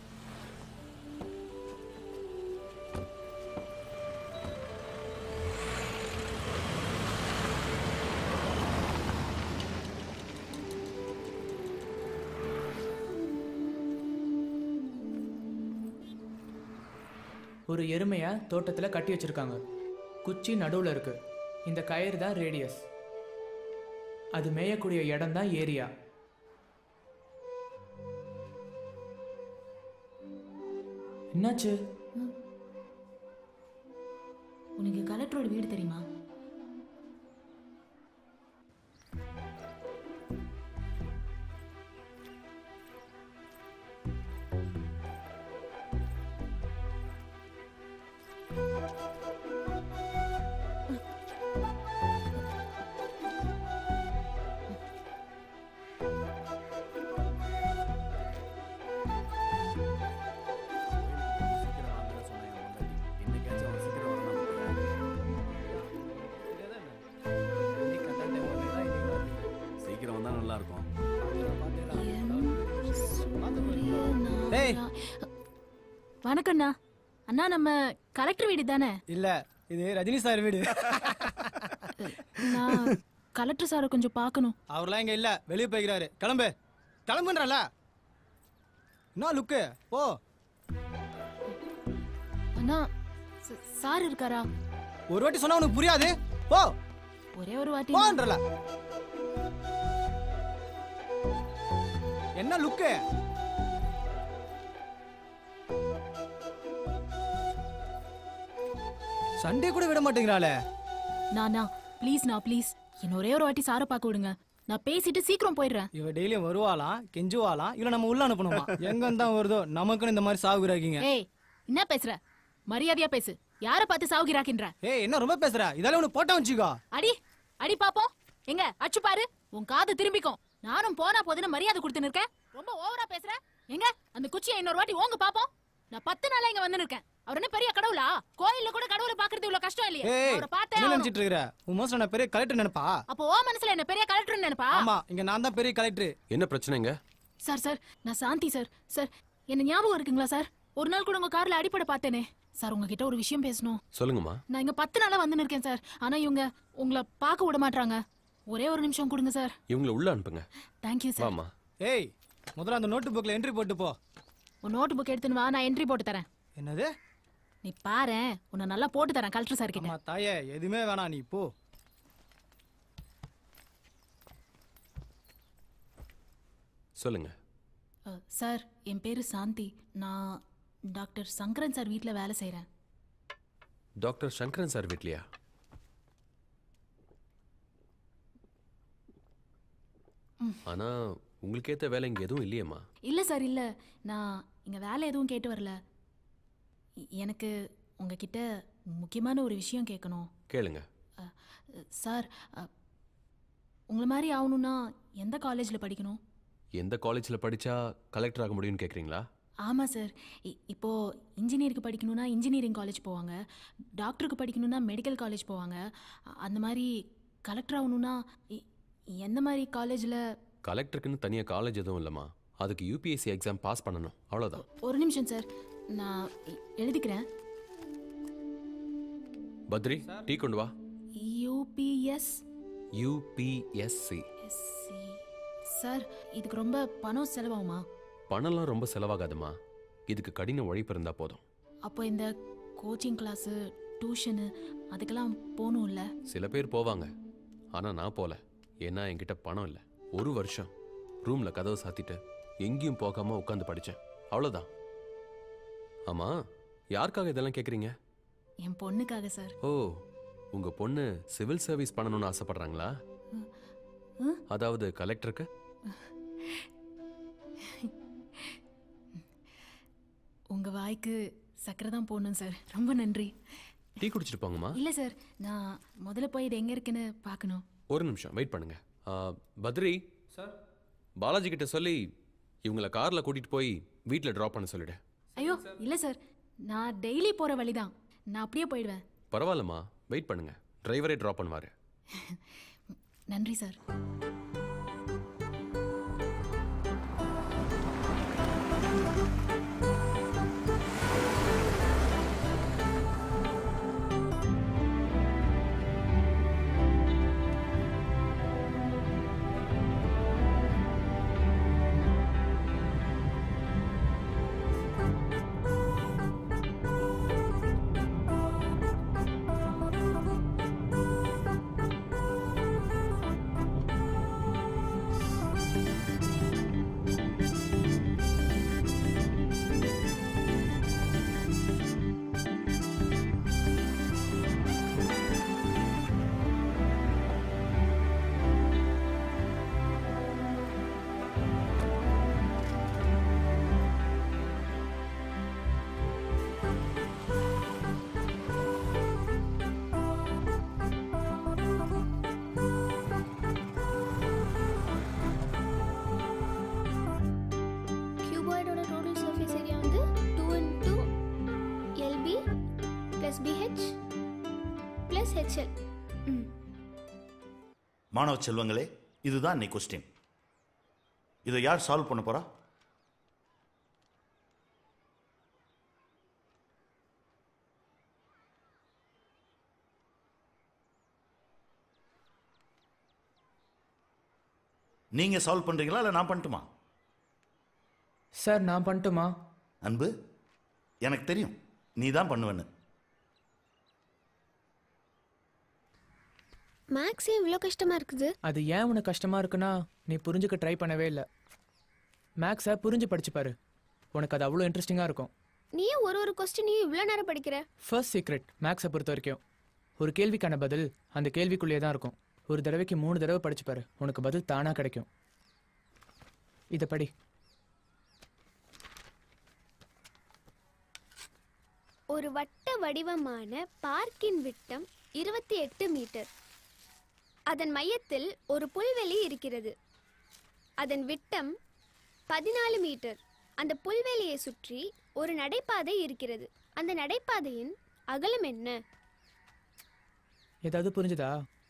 ஒரு எருமையை தோட்டத்தில் கட்டி வச்சிருக்காங்க குச்சி நடுவில் இருக்கு இந்த கயிறு தான் ரேடியஸ் அது மேயக்கூடிய இடம் தான் ஏரியா என்னாச்சு உனக்கு கலெக்டரோட வீடு தெரியுமா சீக்கிரம் வந்தா நல்லா இருக்கும் டேய் வணக்கம்ண்ணா அண்ணா நம்ம கலெக்டர் வீடு தானே இல்ல இது ரஜினி சார் வீடு நான் கலெக்டர் சாரை கொஞ்சம் பார்க்கணும் அவர்லாம் இங்க இல்ல வெளியே போய்க்கிறாரு கிளம்பு கிளம்புன்றல என்ன லுக்கு போ அண்ணா ச- சார் இருக்காரா ஒரு வாட்டி சொன்னா உனக்கு புரியாது போ ஒரே ஒரு வாட்டி போன்றல என்ன லுக்கு சண்டே கூட விட மாட்டேங்கிறாளே நானா ப்ளீஸ் நான் ப்ளீஸ் என்ன ஒரே ஒரு வாட்டி சாரை பார்க்க விடுங்க நான் பேசிட்டு சீக்கிரம் போயிடுறேன் இவ டெய்லியும் வருவாளாம் கெஞ்சுவாளாம் இல்ல நம்ம உள்ள அனுப்பணுமா எங்க தான் வருதோ நமக்குன்னு இந்த மாதிரி சாகுறாக்கீங்க ஏய் என்ன பேசுற மரியாதையா பேசு யார பார்த்து சாவுகிறாக்கின்ற ஏய் என்ன ரொம்ப பேசுற இதால உனக்கு போட்டா வச்சுக்கோ அடி அடி பாப்போம் எங்க அச்சு பாரு உன் காது திரும்பிக்கும் நானும் போனா போதுன்னு மரியாதை கொடுத்துன்னு இருக்கேன் ரொம்ப ஓவரா பேசுற எங்க அந்த குச்சியை இன்னொரு வாட்டி ஓங்க பாப்போம் நான் பத்து நாளா இங்க வந்து இருக்கேன் அவர் என்ன பெரிய கடவுளா கோயில்ல கூட கடவுளை பாக்குறது இவ்வளவு கஷ்டம் இல்லையே ஏய் அவரை பார்த்தே என்ன ஆகணும். நினைச்சிட்டு இருக்கிற உன் மோசம் நான் பெரிய கலெக்டர் நினைப்பா அப்போ ஓ மனசுல என்ன பெரிய கலெக்டர் நினைப்பா ஆமா இங்க நான் தான் பெரிய கலெக்டர் என்ன பிரச்சனைங்க சார் சார் நான் சாந்தி சார் சார் என்ன ஞாபகம் இருக்குங்களா சார் ஒரு நாள் கூட உங்க கார்ல அடிப்படை பார்த்தேனே சார் உங்ககிட்ட ஒரு விஷயம் பேசணும் சொல்லுங்கம்மா நான் இங்க பத்து நாளா வந்து இருக்கேன் சார் ஆனா இவங்க உங்களை பார்க்க விட மாட்டாங்க ஒரே ஒரு நிமிஷம் கொடுங்க சார் இவங்களை உள்ள அனுப்புங்க தேங்க்யூ சார் வாமா ஏய் முதல்ல அந்த நோட்டு புக்ல என்ட்ரி போட்டு போ உன் நோட்டு புக் எடுத்துன்னு வா நான் என்ட்ரி போட்டு தரேன் என்னது நீ பாரு உன்னை நல்லா போட்டு தரேன் கலெக்டர் சார் கிட்ட தாயே எதுவுமே வேணாம் நீ போ சொல்லுங்க அ, சார் என் பேரு சாந்தி நான் டாக்டர் சங்கரன் சார் வீட்டில் வேலை செய்கிறேன் டாக்டர் சங்கரன் சார் வீட்லையா ஆனா உங்களுக்கு ஏத்த வேலை இங்க எதுவும் இல்லையேம்மா இல்லை சார் இல்லை நான் இங்கே வேலை எதுவும் கேட்டு வரல எ- எனக்கு உங்ககிட்ட முக்கியமான ஒரு விஷயம் கேட்கணும் கேளுங்க அ, சார் அ, உங்களை மாதிரி ஆகணும்னா எந்த காலேஜில் படிக்கணும் எந்த காலேஜ்ல படிச்சா கலெக்டர் ஆக முடியும்னு கேக்குறீங்களா ஆமாம் சார் இ- இப்போ இன்ஜினியருக்கு படிக்கணும்னா இன்ஜினியரிங் காலேஜ் போவாங்க டாக்டருக்கு படிக்கணும்னா மெடிக்கல் காலேஜ் போவாங்க அ- அந்த மாதிரி கலெக்டர் ஆகணும்னா இ- எந்த மாதிரி காலேஜில் கலெக்டருக்குன்னு தனியா காலேஜ் எதுவும் இல்லைம்மா அதுக்கு யூபிஎஸ்சி எக்ஸாம் பாஸ் பண்ணணும் அவ்வளவுதான் ஒரு நிமிஷம் சார் நான் எ- எழுதிக்கிறேன் பத்ரி டீ கொண்டு வா யூபிஎஸ் யூபிஎஸ்சி சார் இதுக்கு ரொம்ப பணம் செலவாகுமா பணம்லாம் ரொம்ப செலவாகாதும்மா இதுக்கு கடின உழைப்பு இருந்தா போதும் அப்போ இந்த கோச்சிங் கிளாஸு டியூஷனு அதுக்கெல்லாம் போகணும்ல சில பேர் போவாங்க ஆனா நான் போல ஏன்னா என்கிட்ட பணம் இல்லை ஒரு வருஷம் ரூம்ல கதவை சாத்திட்டு எங்கேயும் போகாம உட்காந்து படிச்சேன் அவ்வளவுதான் ஆமா யாருக்காக இதெல்லாம் கேக்குறீங்க என் பொண்ணுக்காக சார் ஓ உங்க பொண்ணு சிவில் சர்வீஸ் பண்ணணும்னு ஆசைப்படுறாங்களா ம்? அதாவது கலெக்டருக்கு உங்கள் வாய்க்கு சக்கரை தான் போடணும் சார் ரொம்ப நன்றி டீ குடிச்சிட்டு போங்கம்மா இல்லை சார் நான் முதல்ல போய் இது எங்கே இருக்குன்னு பார்க்கணும் ஒரு நிமிஷம் வெயிட் பண்ணுங்க ஆ, பத்ரி சார் பாலாஜி கிட்ட சொல்லி இவங்கள கார்ல கூட்டிட்டு போய் வீட்டில் ட்ராப் பண்ண சொல்லிடு ஐயோ இல்லை சார் நான் டெய்லி போகிற வழி தான் நான் அப்படியே போயிடுவேன் பரவாயில்லம்மா வெயிட் பண்ணுங்க டிரைவரே ட்ராப் பண்ணுவாரு நன்றி சார் கியூபாய்டோட டோட்டல் சர்ஃபேஸ் ஏரியா வந்து two into LB plus BH plus HL ம் மாணவ செல்வங்களே இதுதான் இன்னைக்கு கொஸ்டின் இதை யார் சால்வ் பண்ண போறா நீங்க சால்வ் பண்றீங்களா இல்லை நான் பண்ணட்டுமா சார் நான் பண்ணட்டுமா அன்பு எனக்கு தெரியும் நீ தான் பண்ணுவேன்னு மேக்ஸே இவ்வளோ கஷ்டமா இருக்குது அது ஏன் உனக்கு கஷ்டமா இருக்குன்னா நீ புரிஞ்சுக்க ட்ரை பண்ணவே இல்லை மேக்ஸை புரிஞ்சு படிச்சு பாரு உனக்கு அது அவ்வளோ இன்ட்ரெஸ்டிங்காக இருக்கும் நீயும் ஒரு ஒரு கொஸ்டினையும் இவ்வளோ நேரம் படிக்கிற ஃபர்ஸ்ட் சீக்ரெட் மேக்ஸை பொறுத்த வரைக்கும் ஒரு கேள்விக்கான பதில் அந்த கேள்விக்குள்ளேயே தான் இருக்கும் ஒரு தடவைக்கு மூணு தடவை படிச்சு பாரு உனக்கு பதில் தானாக கிடைக்கும் இதை படி ஒரு வட்ட வடிவமான பார்க்கின் விட்டம் இருபத்தி எட்டு மீட்டர் அதன் மையத்தில் ஒரு புல்வெளி இருக்கிறது அதன் விட்டம் பதினாலு மீட்டர் அந்த புல்வெளியை சுற்றி ஒரு நடைபாதை இருக்கிறது அந்த நடைபாதையின் அகலம் என்ன ஏதாவது புரிஞ்சுதா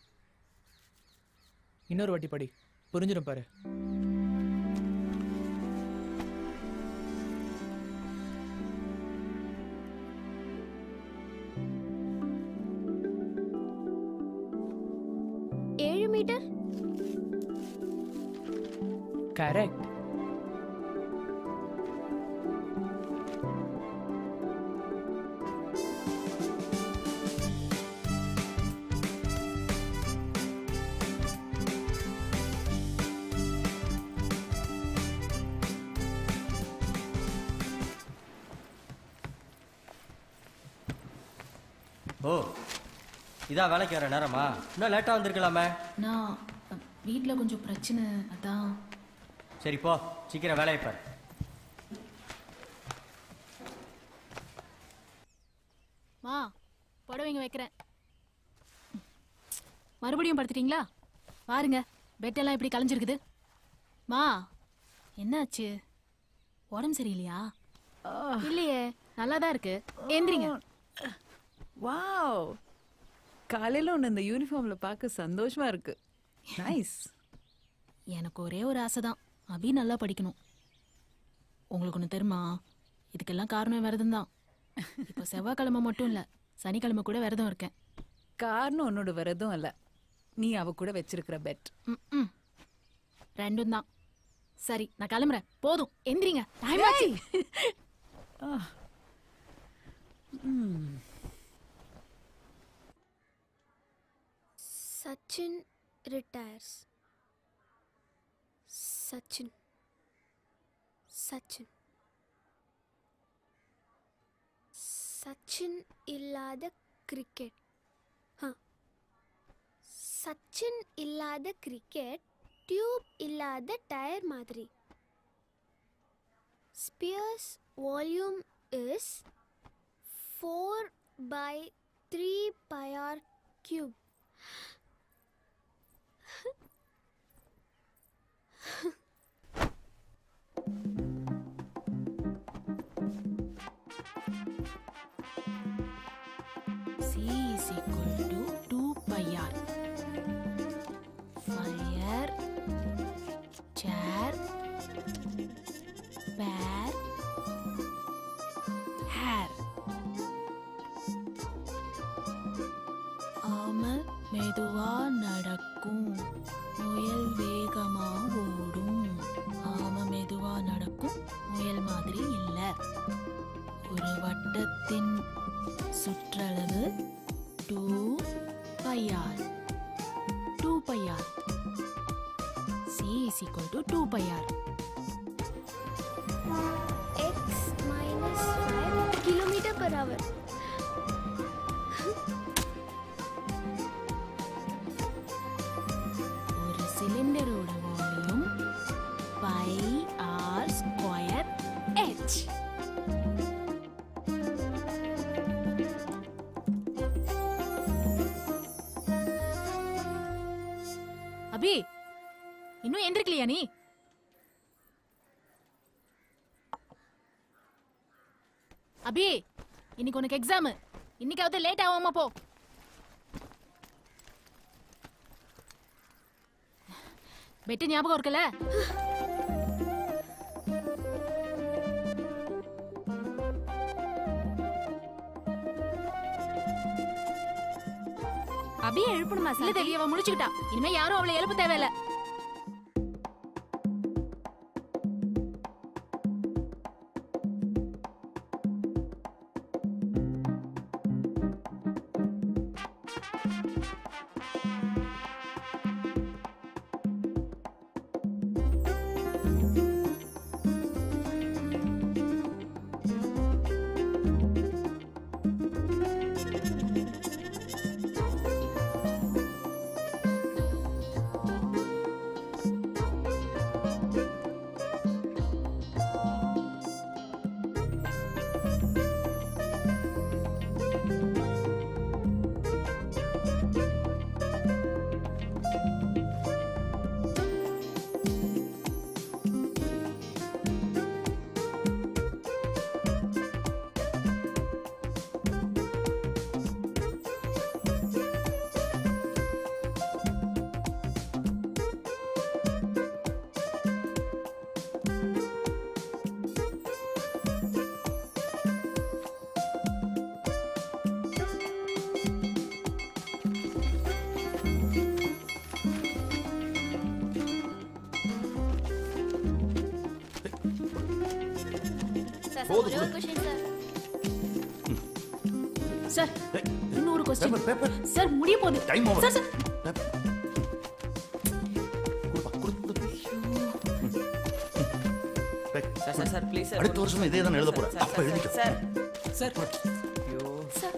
இன்னொரு வாட்டி படி புரிஞ்சிடும் பாரு ஏழு மீட்டர் கரெக்ட் ஓ இதா வேலைக்கு வர நேரமா இன்னும் லேட்டாக வந்திருக்கலாமே நான் வீட்டில் கொஞ்சம் பிரச்சனை அதான் சரி போ சீக்கிரம் வேலையை பாரு மா புடவைங்க வைக்கிறேன் மறுபடியும் படுத்துட்டீங்களா பாருங்க பெட்டெல்லாம் இப்படி கலைஞ்சிருக்குது மா என்னாச்சு உடம்பு சரியில்லையா இல்லையே நல்லா தான் இருக்கு எந்திரிங்க வாவ் காலையில உன்னை இந்த யூனிஃபார்ம்ல பார்க்க சந்தோஷமா இருக்கு நைஸ் எனக்கு ஒரே ஒரு ஆசை தான் அபி நல்லா படிக்கணும் உங்களுக்கு ஒன்று தெரியுமா இதுக்கெல்லாம் காரணம் விரதம் தான் இப்போ செவ்வாய்க்கிழமை மட்டும் இல்லை சனிக்கிழமை கூட விரதம் இருக்கேன் காரணம் உன்னோட விரதம் இல்ல நீ அவ கூட வச்சிருக்கிற பெட் ம் ரெண்டும் தான் சரி நான் கிளம்புறேன் போதும் எந்திரிங்க டைம் ஆச்சு சச்சின் ரிட்டையர்ஸ் சச்சின் சச்சின் சச்சின் இல்லாத கிரிக்கெட் ஆ சச்சின் இல்லாத கிரிக்கெட் டியூப் இல்லாத டயர் மாதிரி spheres volume is four by three pi r cube C is equal to 2 pi r. Fire, chair, bear, hair. ஆமை மெதுவா நடக்கும் முயல் வேகமா ஓடும் ஆமை மெதுவா நடக்கும் முயல் மாதிரி இல்ல ஒரு வட்டத்தின் சுற்றளவு two pi r two pi r C is equal to two pi r X minus five kilometre per hour ஒரு சிலிண்டரோட volume pi r square H Abhi இன்னும் எந்திரிக்கலையா நீ அபி இன்னைக்கு உனக்கு எக்ஸாம் இன்னைக்காவது லேட் ஆகாம போ பெட்டு ஞாபகம் இருக்குல்ல அபியை எழுப்பணுமா இல்ல தேவி அவ முடிச்சுக்கிட்டா இனிமே யாரும் அவளை எழுப்ப தேவையில்ல சார் போதும், ஒரே ஒரு போதும். கொஸ்டின் சார் சார் இன்னொரு கொஸ்டின் பேப்பர், பேப்பர். சார் முடிய போகுது time over sir sir sir sir sir please sir அடுத்த வருஷம் இதே தான் எழுத போறேன் சார், அப்ப சார், எழுதிக்க சார் சார் ஐயோ sir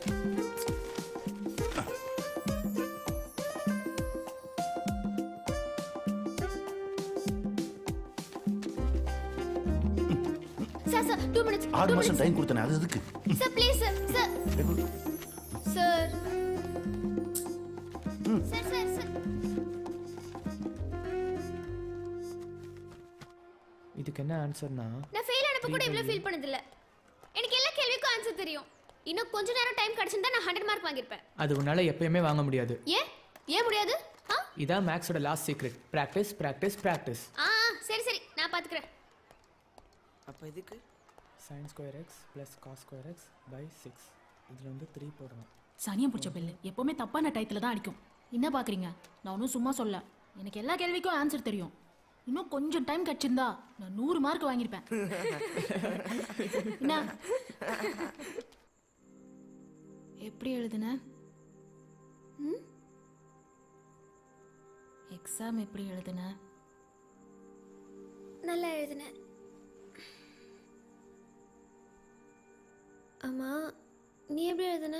sir sir two minutes ஆறு மாசம் டைம் கொடுத்தனே அது எதுக்கு sir please sir sir sir sir sir sir இதுக்கு என்ன ஆன்சர்னா நான் ஃபெயில் ஆனப்ப கூட இவ்வளவு ஃபீல் பண்ணதில்ல எனக்கு எல்லா கேள்விக்கும் ஆன்சர் தெரியும் இன்னும் கொஞ்ச நேரம் டைம் கிடைச்சிருந்தா நான் ஹண்ட்ரட் மார்க் வாங்கியிருப்பேன் அது உன்னால எப்பயுமே வாங்க முடியாது ஏன் ஏன் முடியாது ஆ இதான் மேக்ஸோட last secret practice practice practice ஆ ஆ, சரி சரி நான் பாத்துக்கிறேன் அப்போ இதுக்கு sine square X plus cos square X by six இதில் வந்து த்ரீ போடணும் சனியம் பிடிச்ச பெல்லு எப்பவுமே தப்பான டயத்துல தான் அடிக்கும் என்ன பாக்குறீங்க நான் ஒன்றும் சும்மா சொல்ல எனக்கு எல்லா கேள்விக்கும் ஆன்சர் தெரியும் இன்னும் கொஞ்சம் டைம் கிடைச்சிருந்தா நான் நூறு மார்க் வாங்கியிருப்பேன் என்ன எப்படி எழுதுன எக்ஸாம் எப்படி எழுதுன நல்லா எழுதினேன் ஆமா நீ எப்படி எழுதுன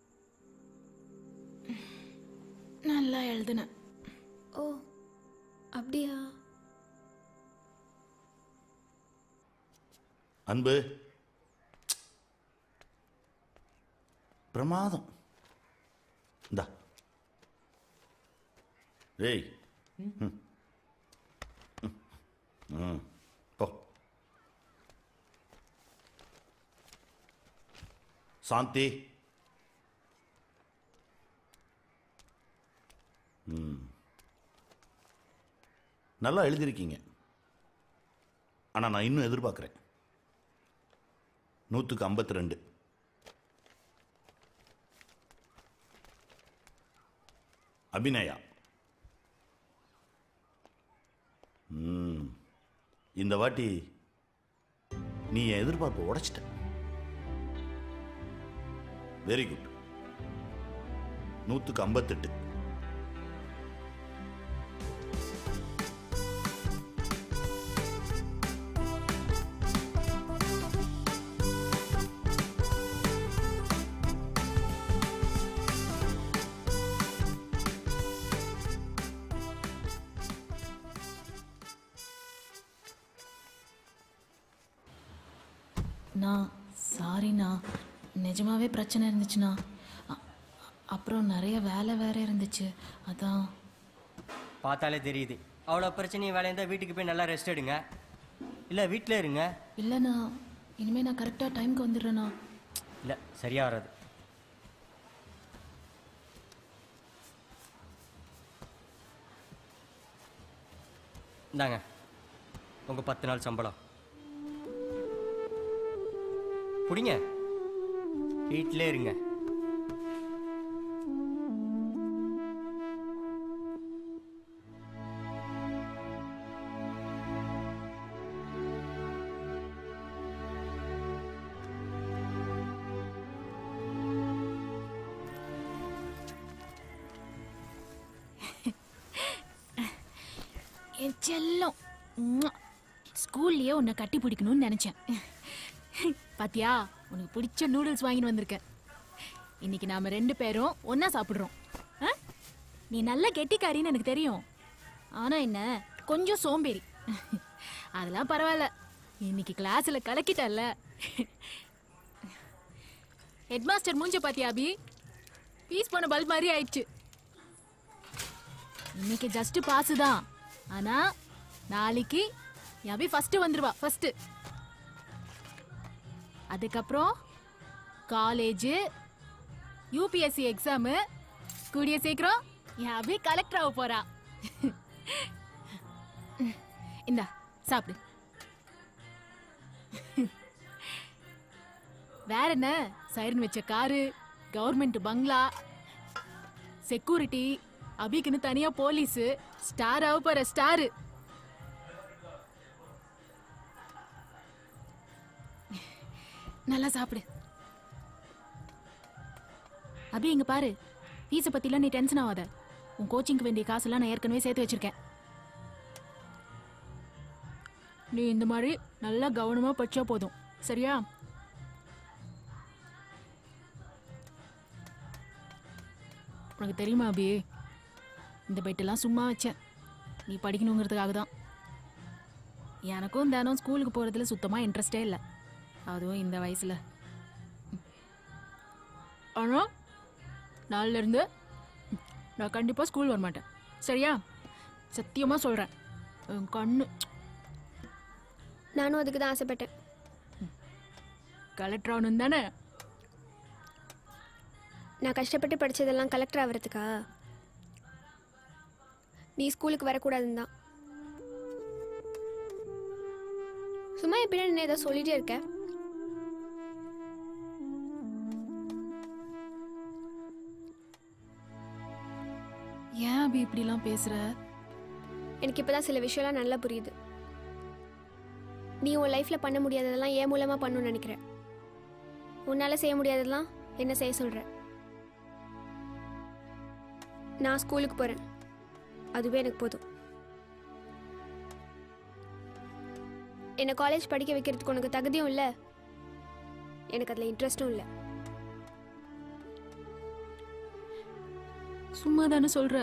நல்லா எழுதுன ஓ அப்படியா அன்பு பிரமாதம் இந்தா ஏய் ம். ம். ம். போ சாந்தி ம் நல்லா எழுதியிருக்கீங்க ஆனால் நான் இன்னும் எதிர்பார்க்குறேன் நூற்றுக்கு ஐம்பத்தி ரெண்டு அபிநயா ம். இந்த வாட்டி நீ என் எதிர்பார்ப்பை உடைச்சிட்ட வெரி குட் நூற்றுக்கு ஐம்பத்தெட்டு நான் சாரிண்ணா நிஜமாவே பிரச்சனை இருந்துச்சுண்ணா அ- அப்புறம் நிறைய வேலை வேற இருந்துச்சு அதான் பார்த்தாலே தெரியுது அவ்வளோ பிரச்சனையும் வேலையாக இருந்தால் வீட்டுக்கு போய் நல்லா ரெஸ்ட் எடுங்க இல்லை வீட்டில் இருங்க இல்லைண்ணா இனிமேல் நான் கரெக்டாக டைம்க்கு வந்துடுறேண்ணா இல்லை சரியாக வராது இந்தாங்க உங்கள் பத்து நாள் சம்பளம் பிடிங்க வீட்டிலே இருங்க என் செல்லம் உம்மா. ஸ்கூல்லயே உன்னை கட்டி பிடிக்கணும்னு நினைச்சேன் பாத்தியா உனக்கு பிடிச்ச நூடுல்ஸ் வாங்கிட்டு வந்திருக்கேன் இன்னைக்கு நாம ரெண்டு பேரும் ஒண்ணா சாப்பிடுறோம் ஆ? நீ நல்ல கெட்டிக்காரின்னு எனக்கு தெரியும் ஆனா என்ன கொஞ்சம் சோம்பேறி அதெல்லாம் பரவாயில்ல இன்னைக்கு கிளாஸ்ல கலக்கிட்டல்ல ஹெட்மாஸ்டர் மூஞ்ச பாத்தியா அபி பீஸ் போன பல்ப் மாதிரி ஆயிடுச்சு இன்னைக்கு ஜஸ்ட் பாஸ் தான் ஆனா நாளைக்கு என் அபி ஃபர்ஸ்ட் வந்துருவா ஃபர்ஸ்ட் அதுக்கப்புறம் காலேஜ் யூபிஎஸ்சி எக்ஸாமு கூடிய சீக்கிரம் என் அபி கலெக்டர் ஆக போறா இந்தா சாப்பிடு வேற என்ன சைரன் வச்ச காரு கவர்மெண்ட் பங்களா செக்யூரிட்டி அபிக்குன்னு தனியா போலீஸ் ஸ்டார் ஆக போற ஸ்டாரு நல்லா சாப்பிடு அபி இங்க பாரு ஃபீஸை பத்திலாம் நீ டென்ஷன் ஆகாத உன் கோச்சிங்க்கு வேண்டிய காசெல்லாம் நான் ஏற்கனவே சேர்த்து வச்சிருக்கேன் நீ இந்த மாதிரி நல்லா கவனமா படிச்சா போதும் சரியா உனக்கு தெரியுமா அபி இந்த பெட்டெல்லாம் சும்மா வச்சேன் நீ படிக்கணுங்கிறதுக்காக தான் எனக்கும் தினம் ஸ்கூலுக்கு போகிறதுல சுத்தமாக இன்ட்ரெஸ்டே இல்லை அதுவும் இந்த வயசில் ஆனால் நாளிலேருந்து நான் கண்டிப்பாக ஸ்கூல் வர மாட்டேன் சரியா சத்தியமாக சொல்கிறேன் என் கண்ணு நானும் அதுக்கு தான் ஆசைப்பட்டேன் கலெக்டர் ஆகணும் தானே நான் கஷ்டப்பட்டு படிச்சதெல்லாம் கலெக்டர் ஆகிறதுக்கா நீ ஸ்கூலுக்கு வரக்கூடாதுன்னு தான் சும்மா என் பின்னாடி ஏதோ சொல்லிட்டே இருக்க ஏன் அபி இப்படிலாம் பேசுற எனக்கு இப்பதான் சில விஷயம்லாம் நல்லா புரியுது நீ உன் லைஃப்ல பண்ண முடியாததெல்லாம் ஏன் மூலமா பண்ணணும்னு நினைக்கிற உன்னால செய்ய முடியாததெல்லாம் என்ன செய்ய சொல்ற நான் ஸ்கூலுக்கு போறேன் அதுவே எனக்கு போதும் என்னை காலேஜ் படிக்க வைக்கிறதுக்கு உனக்கு தகுதியும் இல்லை எனக்கு அதில் இன்ட்ரெஸ்டும் இல்லை சும்மா தானே சொல்ற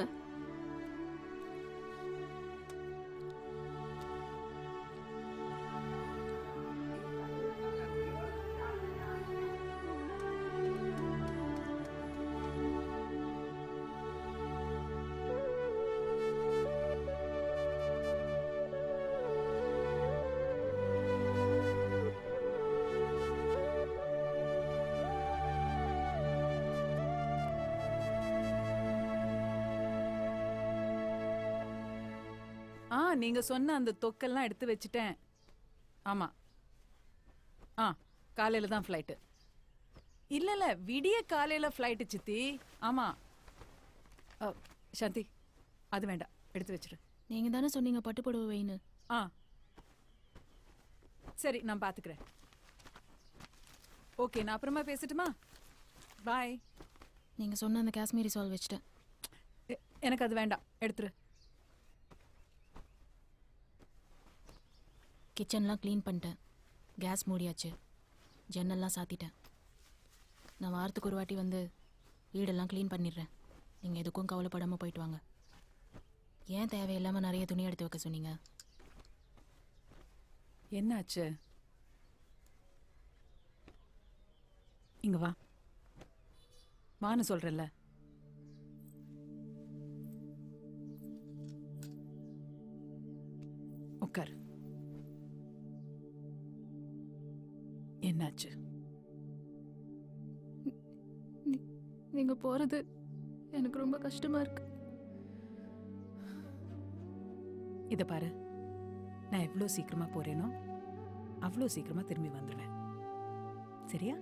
ஆ நீங்க சொன்ன அந்த தொக்கெல்லாம் எடுத்து வச்சுட்டேன் ஆமா ஆ காலையில தான் ஃப்ளைட்டு இல்ல இல்ல விடிய காலையில ஃப்ளைட்டு சித்தி ஆமா அ, சாந்தி அது வேண்டாம் எடுத்து வச்சிரு நீங்க தானே சொன்னீங்க பட்டு புடவை வைன்னு ஆ சரி நான் பாத்துக்கிறேன் ஓகே நான் அப்புறமா பேசட்டுமா பாய் நீங்க சொன்ன அந்த காஷ்மீரி சால் வச்சுட்டேன் எனக்கு அது வேண்டாம் எடுத்துரு கிச்சன்லாம் க்ளீன் பண்ணிட்டேன் கேஸ் மூடியாச்சு ஜன்னல்லாம் சாத்திட்டேன் நான் வாரத்துக்கு ஒரு வாட்டி வந்து வீடெல்லாம் க்ளீன் பண்ணிடுறேன் நீங்கள் எதுக்கும் கவலைப்படாமல் போயிட்டு வாங்க ஏன் தேவையில்லாமல் நிறைய துணி எடுத்து வைக்க சொன்னீங்க என்னாச்சு இங்க வா வான்னு சொல்றேன்ல உட்கார் என்னாச்சு நீங்கள் போகிறது எனக்கு ரொம்ப கஷ்டமாக இருக்கு இத பாரு நான் எவ்வளோ சீக்கிரமா போறேனோ அவ்வளோ சீக்கிரமா திரும்பி வந்துடுவேன் சரியா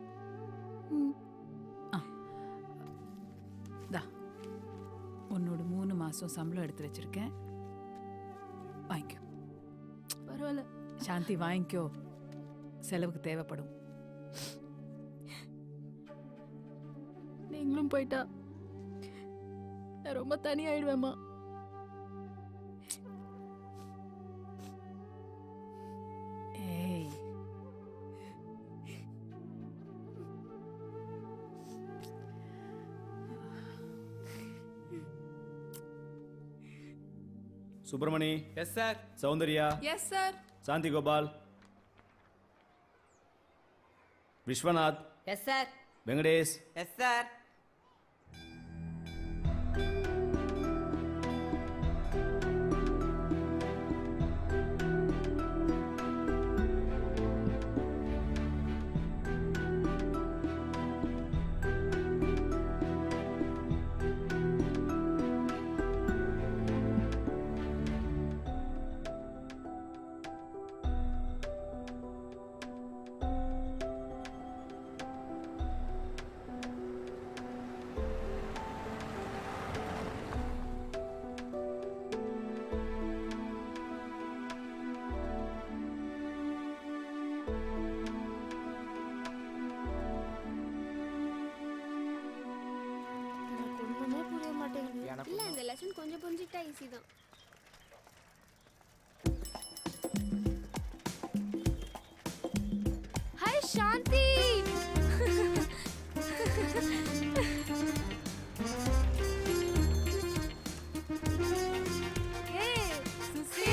ஆ தா உன்னோட மூணு மாசம் சம்பளம் எடுத்து வச்சிருக்கேன் வாங்கிக்கோ பரவாயில்ல சாந்தி வாங்கிக்கோ செலவுக்கு தேவைப்படும் நீங்களும் போயிட்டா நான் ரொம்ப தனியாயிடுவேம்மா ஏய் Subramani yes sir Soundarya yes sir Shanthi Gopal Viswanath yes sir Venkatesh yes sir Susi தான் ஹாய் சாந்தி ஏய் சுசி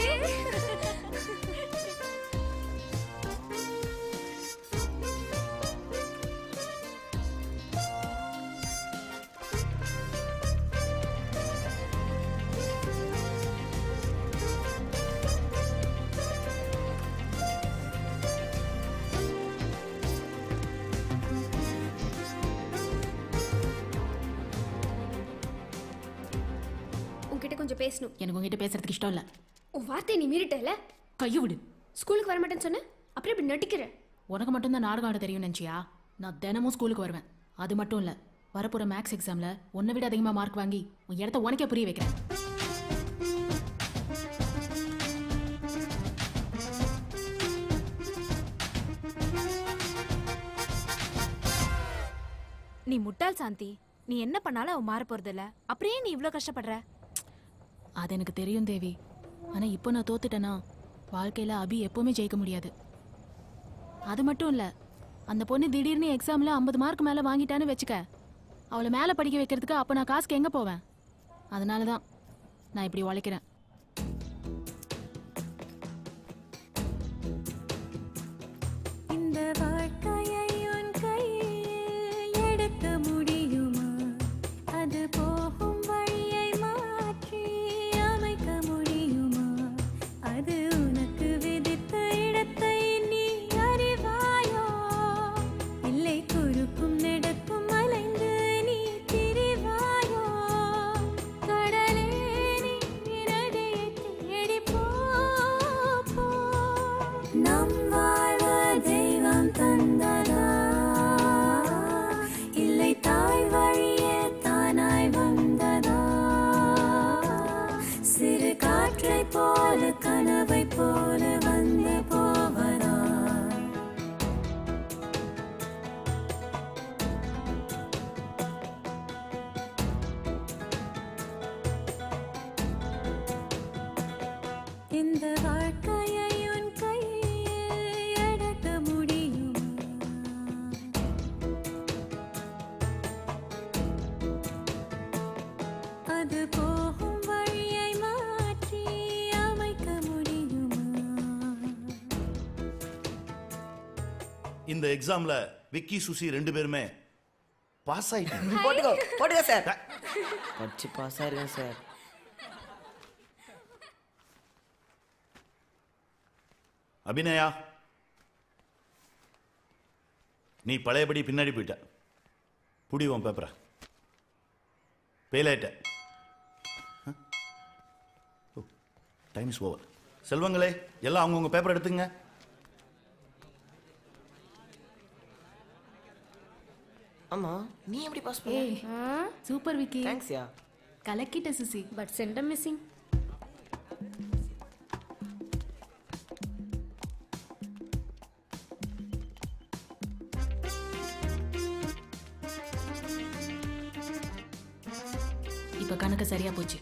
உன்கிட்ட கொஞ்சம் பேசணும் எனக்கு உங்ககிட்ட பேசுறதுக்கு இஷ்டம் இல்லை உன் வார்த்தையை நீ மீறிட்டல கையை விடு ஸ்கூலுக்கு வர மாட்டேன்னு சொன்ன அப்புறம் இப்படி நடிக்கிற உனக்கு மட்டும்தான் நாடகம் ஆட தெரியும் நினச்சியா நான் தினமும் ஸ்கூலுக்கு வருவேன் அது மட்டும் இல்லை வரப்போகிற மேக்ஸ் எக்ஸாமில் உன்னை விட அதிகமாக மார்க் வாங்கி உன் இடத்த உனக்கே புரிய வைக்கிறேன் நீ முட்டாள் சாந்தி நீ என்ன பண்ணாலும் அவன் மாற போறதில்ல அப்படியே நீ இவ்ளோ கஷ்டப்படுற அது எனக்கு தெரியும் தேவி ஆனால் இப்போ நான் தோத்துட்டேனா வாழ்க்கையில் அபி எப்போவுமே ஜெயிக்க முடியாது அது மட்டும் இல்லை அந்த பொண்ணு திடீர்னு எக்ஸாமில் ஐம்பது மார்க் மேலே வாங்கிட்டான்னு வச்சுக்க அவளை மேலே படிக்க வைக்கிறதுக்கு அப்போ நான் காசுக்கு எங்கே போவேன் அதனால தான் நான் இப்படி உழைக்கிறேன் இந்த வாழ்க்கையை உன் கையில் எடுக்க முடியுமா அது போகும் வழியை மாற்றி அமைக்க முடியுமா அது உனக்கு விதித்த இடத்தை நீ அறிவாயோ இல்லை குறுக்கும் நெடுக்கும் அலைந்து நீ திரிவாயோ கடலே நீ நதியை தேடி போ போ. நம் வாழ்வு தெய்வம் தந்ததா இல்லை தாய் வழியே தானாய் வந்ததா சிறு காற்றை போல கனவை போல வந்து போவதா இந்த வாழ்க்கையை உன் கையில் எடுக்க முடியுமா அது போகும் வழியை மாற்றி அமைக்க முடியுமா இந்த எக்ஸாம்ல விக்கி சுசி ரெண்டு பேருமே பாஸ் ஆயிட்டாங்க போட்டுக்கோ போட்டுக்கோ சார் படிச்சு பாஸ் ஆயிருக்கேன் சார் அபிநயா நீ பழையபடி பின்னாடி போயிட்ட புடி உன் பேப்பரை ஃபெயில் ஆயிட்ட டைம் இஸ் ஓவர் செல்வங்களே எல்லாம் அவங்கவுங்க பேப்பர் எடுத்துங்க ஆமா நீ எப்படி பாஸ் ஏய் பண்ண சூப்பர் விக்கி தேங்க்ஸ்யா கலக்கிட்ட சுசி பட் சென்டம் மிஸ்ஸிங் இப்போ கணக்கு சரியா போச்சு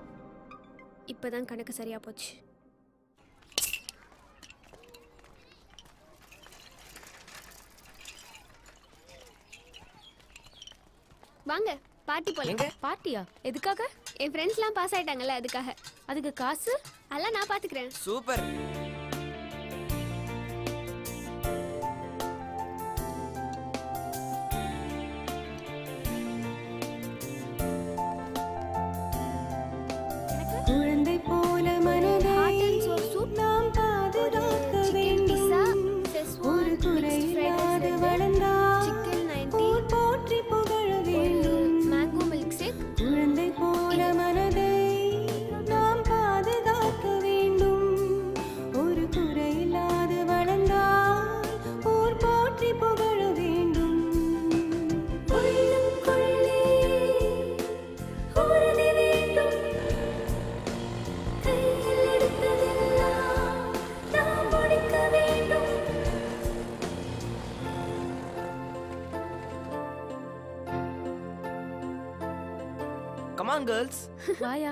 இப்பதான் கணக்கு சரியா போச்சு வாங்க பார்ட்டி போலாம் பார்ட்டியா எதுக்காக என் ஃப்ரெண்ட்ஸ்லாம் பாஸ் ஆயிட்டாங்கல்ல அதுக்காக அதுக்கு காசு அதெல்லாம் நான் பாத்துக்கிறேன் சூப்பர் குழந்தை போல மனதை நாம் பாதுகாக்க வேண்டும் ஒரு குறையில்லாத வளர்ந்தால் ஊர் போற்றி புகழ வேண்டும் மேங்கோ மில்க் ஷேக் குழந்தை போல மனதை நாம் பாதுகாக்க வேண்டும் ஒரு குறையில்லாத வளர்ந்தால் ஊர் போற்றி புகழ வேண்டும் உள்ளுக்குள்ளே உறுதி வேண்டும் கையில் எடுத்ததெல்லாம் நாம் முடிக்க வேண்டும் கமான் கேர்ள்ஸ் வாயா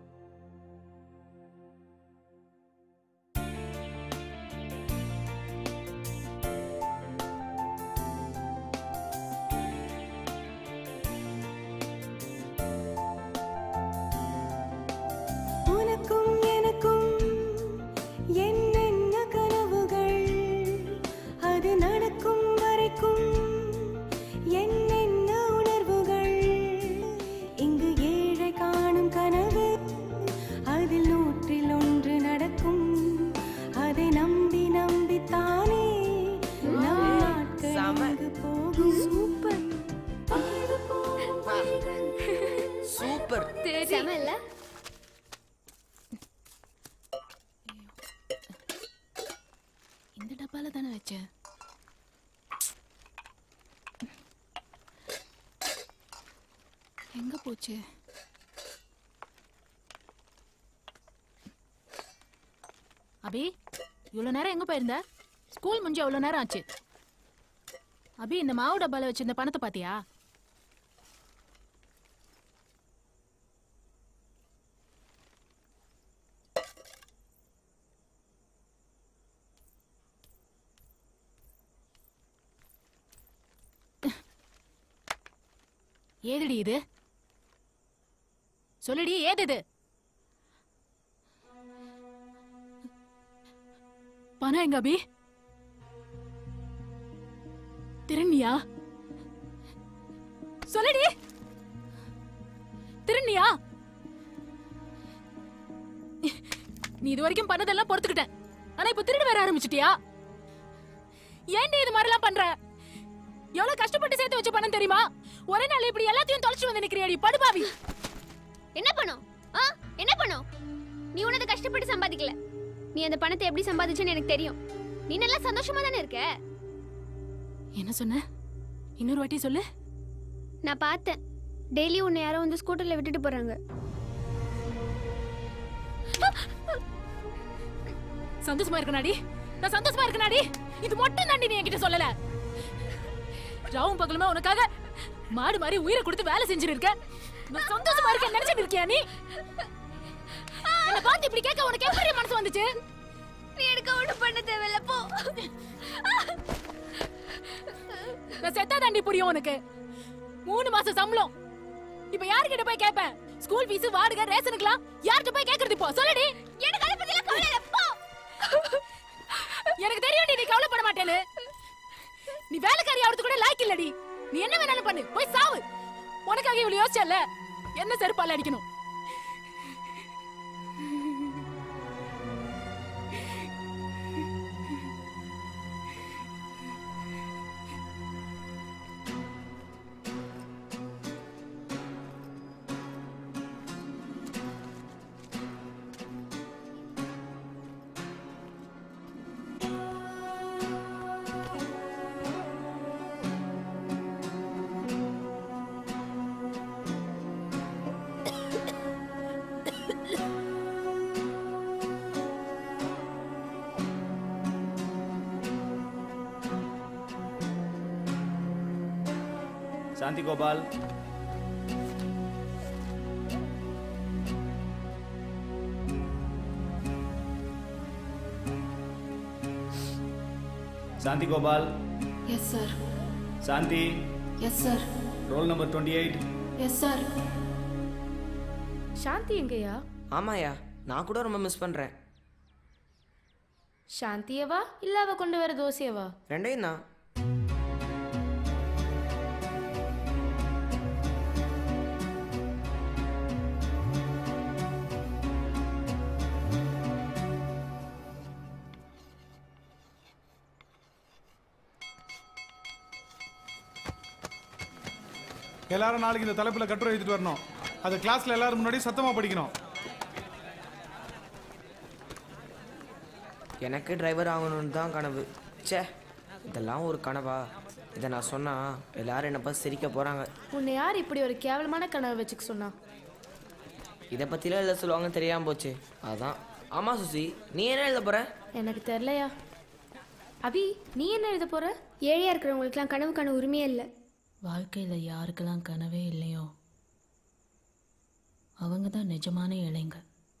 உனக்கும் எனக்கும் என்னென்ன கனவுகள் அது நடக்கும் வரைக்கும் என்னென்ன உணர்வுகள் இங்கு ஏழை காணும் கனவு அதில் நூற்றில் ஒன்று நடக்கும் அதை நம்பி நம்பித்தானே நம் நாட்கள் இங்கு போகும் சூப்பர் சூப்பர் செம இல்ல இந்த டப்பால தானே வச்சேன் எங்க போச்சு அபி இவ்வளவு நேரம் எங்க போயிருந்த ஸ்கூல் முடிஞ்சு எவ்வளவு நேரம் ஆச்சு அபி இந்த மாவு டப்பால வச்சிருந்த பணத்தை பாத்தியா ஏதுடி இது சொல்லுடி ஏது இது பணம் எங்க அபி திருநியா சொல்லுடி திருநியா நீ இது வரைக்கும் பண்ணதெல்லாம் பொறுத்துக்கிட்டேன் ஆனா இப்ப திருடு வேற ஆரம்பிச்சிட்டியா ஏன்டி இது மாதிரிலாம் பண்ற எவ்வளவு கஷ்டப்பட்டு சேர்த்து வச்ச பணம் தெரியுமா ஒரே நாள் இப்படி எல்லாத்தையும் தொலைச்சு வந்து நிக்கிறியாடி படுபாவி என்ன பண்ணும் ஆ என்ன பண்ணும் நீ உனது கஷ்டப்பட்டு சம்பாதிக்கல நீ அந்த பணத்தை எப்படி சம்பாதிச்சேன்னு எனக்கு தெரியும் நீ நல்லா சந்தோஷமா தானே இருக்க என்ன சொன்ன இன்னொரு வாட்டி சொல்லு நான் பார்த்தேன் டெய்லி உன்னை யாரோ வந்து ஸ்கூட்டர்ல விட்டுட்டு போறாங்க சந்தோஷமா இருக்கனாடி நான் சந்தோஷமா இருக்கனாடி இது மட்டும் தாண்டி நீ என்கிட்ட சொல்லல ராவும் பகலுமா உனக்காக மாடு மாதிரி உயிரை கொடுத்து வேலை செஞ்சுட்டு இருக்க நான் சந்தோஷமா இருக்கேன் நினைச்சிட்டு இருக்கியா நீ என்ன பார்த்து இப்படி கேட்க உனக்கு எப்படி மனசு வந்துச்சு நீ எனக்கு ஒண்ணு பண்ண தேவையில்ல போ நான் செத்தா தாண்டி புரியும் உனக்கு மூணு மாசம் சம்பளம் இப்ப யார்கிட்ட போய் கேட்பேன் ஸ்கூல் ஃபீஸ் வாடகை ரேஷனுக்குலாம் யார்கிட்ட போய் கேக்குறது இப்போ சொல்லுடி எனக்கு அதை பத்தி கவலை இல்ல போ எனக்கு தெரியும் நீ கவலைப்பட மாட்டேன்னு நீ வேலைக்காரி ஆவறது கூட லாய்க்கு இல்லடி நீ என்ன வேணாலும் பண்ணு போய் சாவு உனக்காக இவ்வளவு யோசிச்சல என்ன செருப்பால அடிக்கணும் Shanthi Gopal Shanthi Gopal yes sir Shanthi yes sir roll number twenty eight yes sir Shanthi எங்கயா ஆமாயா நான் கூட ரொம்ப மிஸ் பண்ணுறேன் சாந்தியவா இல்ல அவ கொண்டு வர தோசையவா ரெண்டையும் தான் எல்லாரும் நாளைக்கு இந்த தலைப்புல கட்டுரை எழுதிட்டு வரணும் அது கிளாஸ்ல எல்லாரும் முன்னாடி சத்தமா படிக்கணும் எனக்கு டிரைவர் ஆகணும்னு தான் கனவு ச்சே இதெல்லாம் ஒரு கனவா இதை நான் சொன்னா எல்லாரும் என்ன பார்த்து சிரிக்க போறாங்க உன்னை யார் இப்படி ஒரு கேவலமான கனவை வச்சுக்க சொன்னா இதை பத்திலாம் எழுத சொல்லுவாங்க தெரியாம போச்சு அதான் ஆமா சுசி நீ என்ன எழுத போற எனக்கு தெரியலையா அபி நீ என்ன எழுத போற ஏழையா இருக்கிறவங்களுக்குலாம் கனவு காண உரிமையே இல்லை வாழ்க்கையில் யாருக்கெல்லாம் கனவே இல்லையோ அவங்க தான் நிஜமான இளைங்க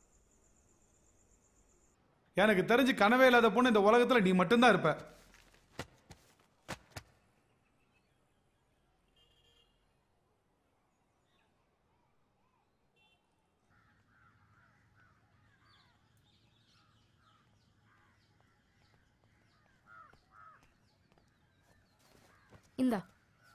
எனக்கு தெரிஞ்சு கனவே இல்லாத பொண்ணு இந்த உலகத்துல நீ மட்டும்தான் இருப்ப இந்தா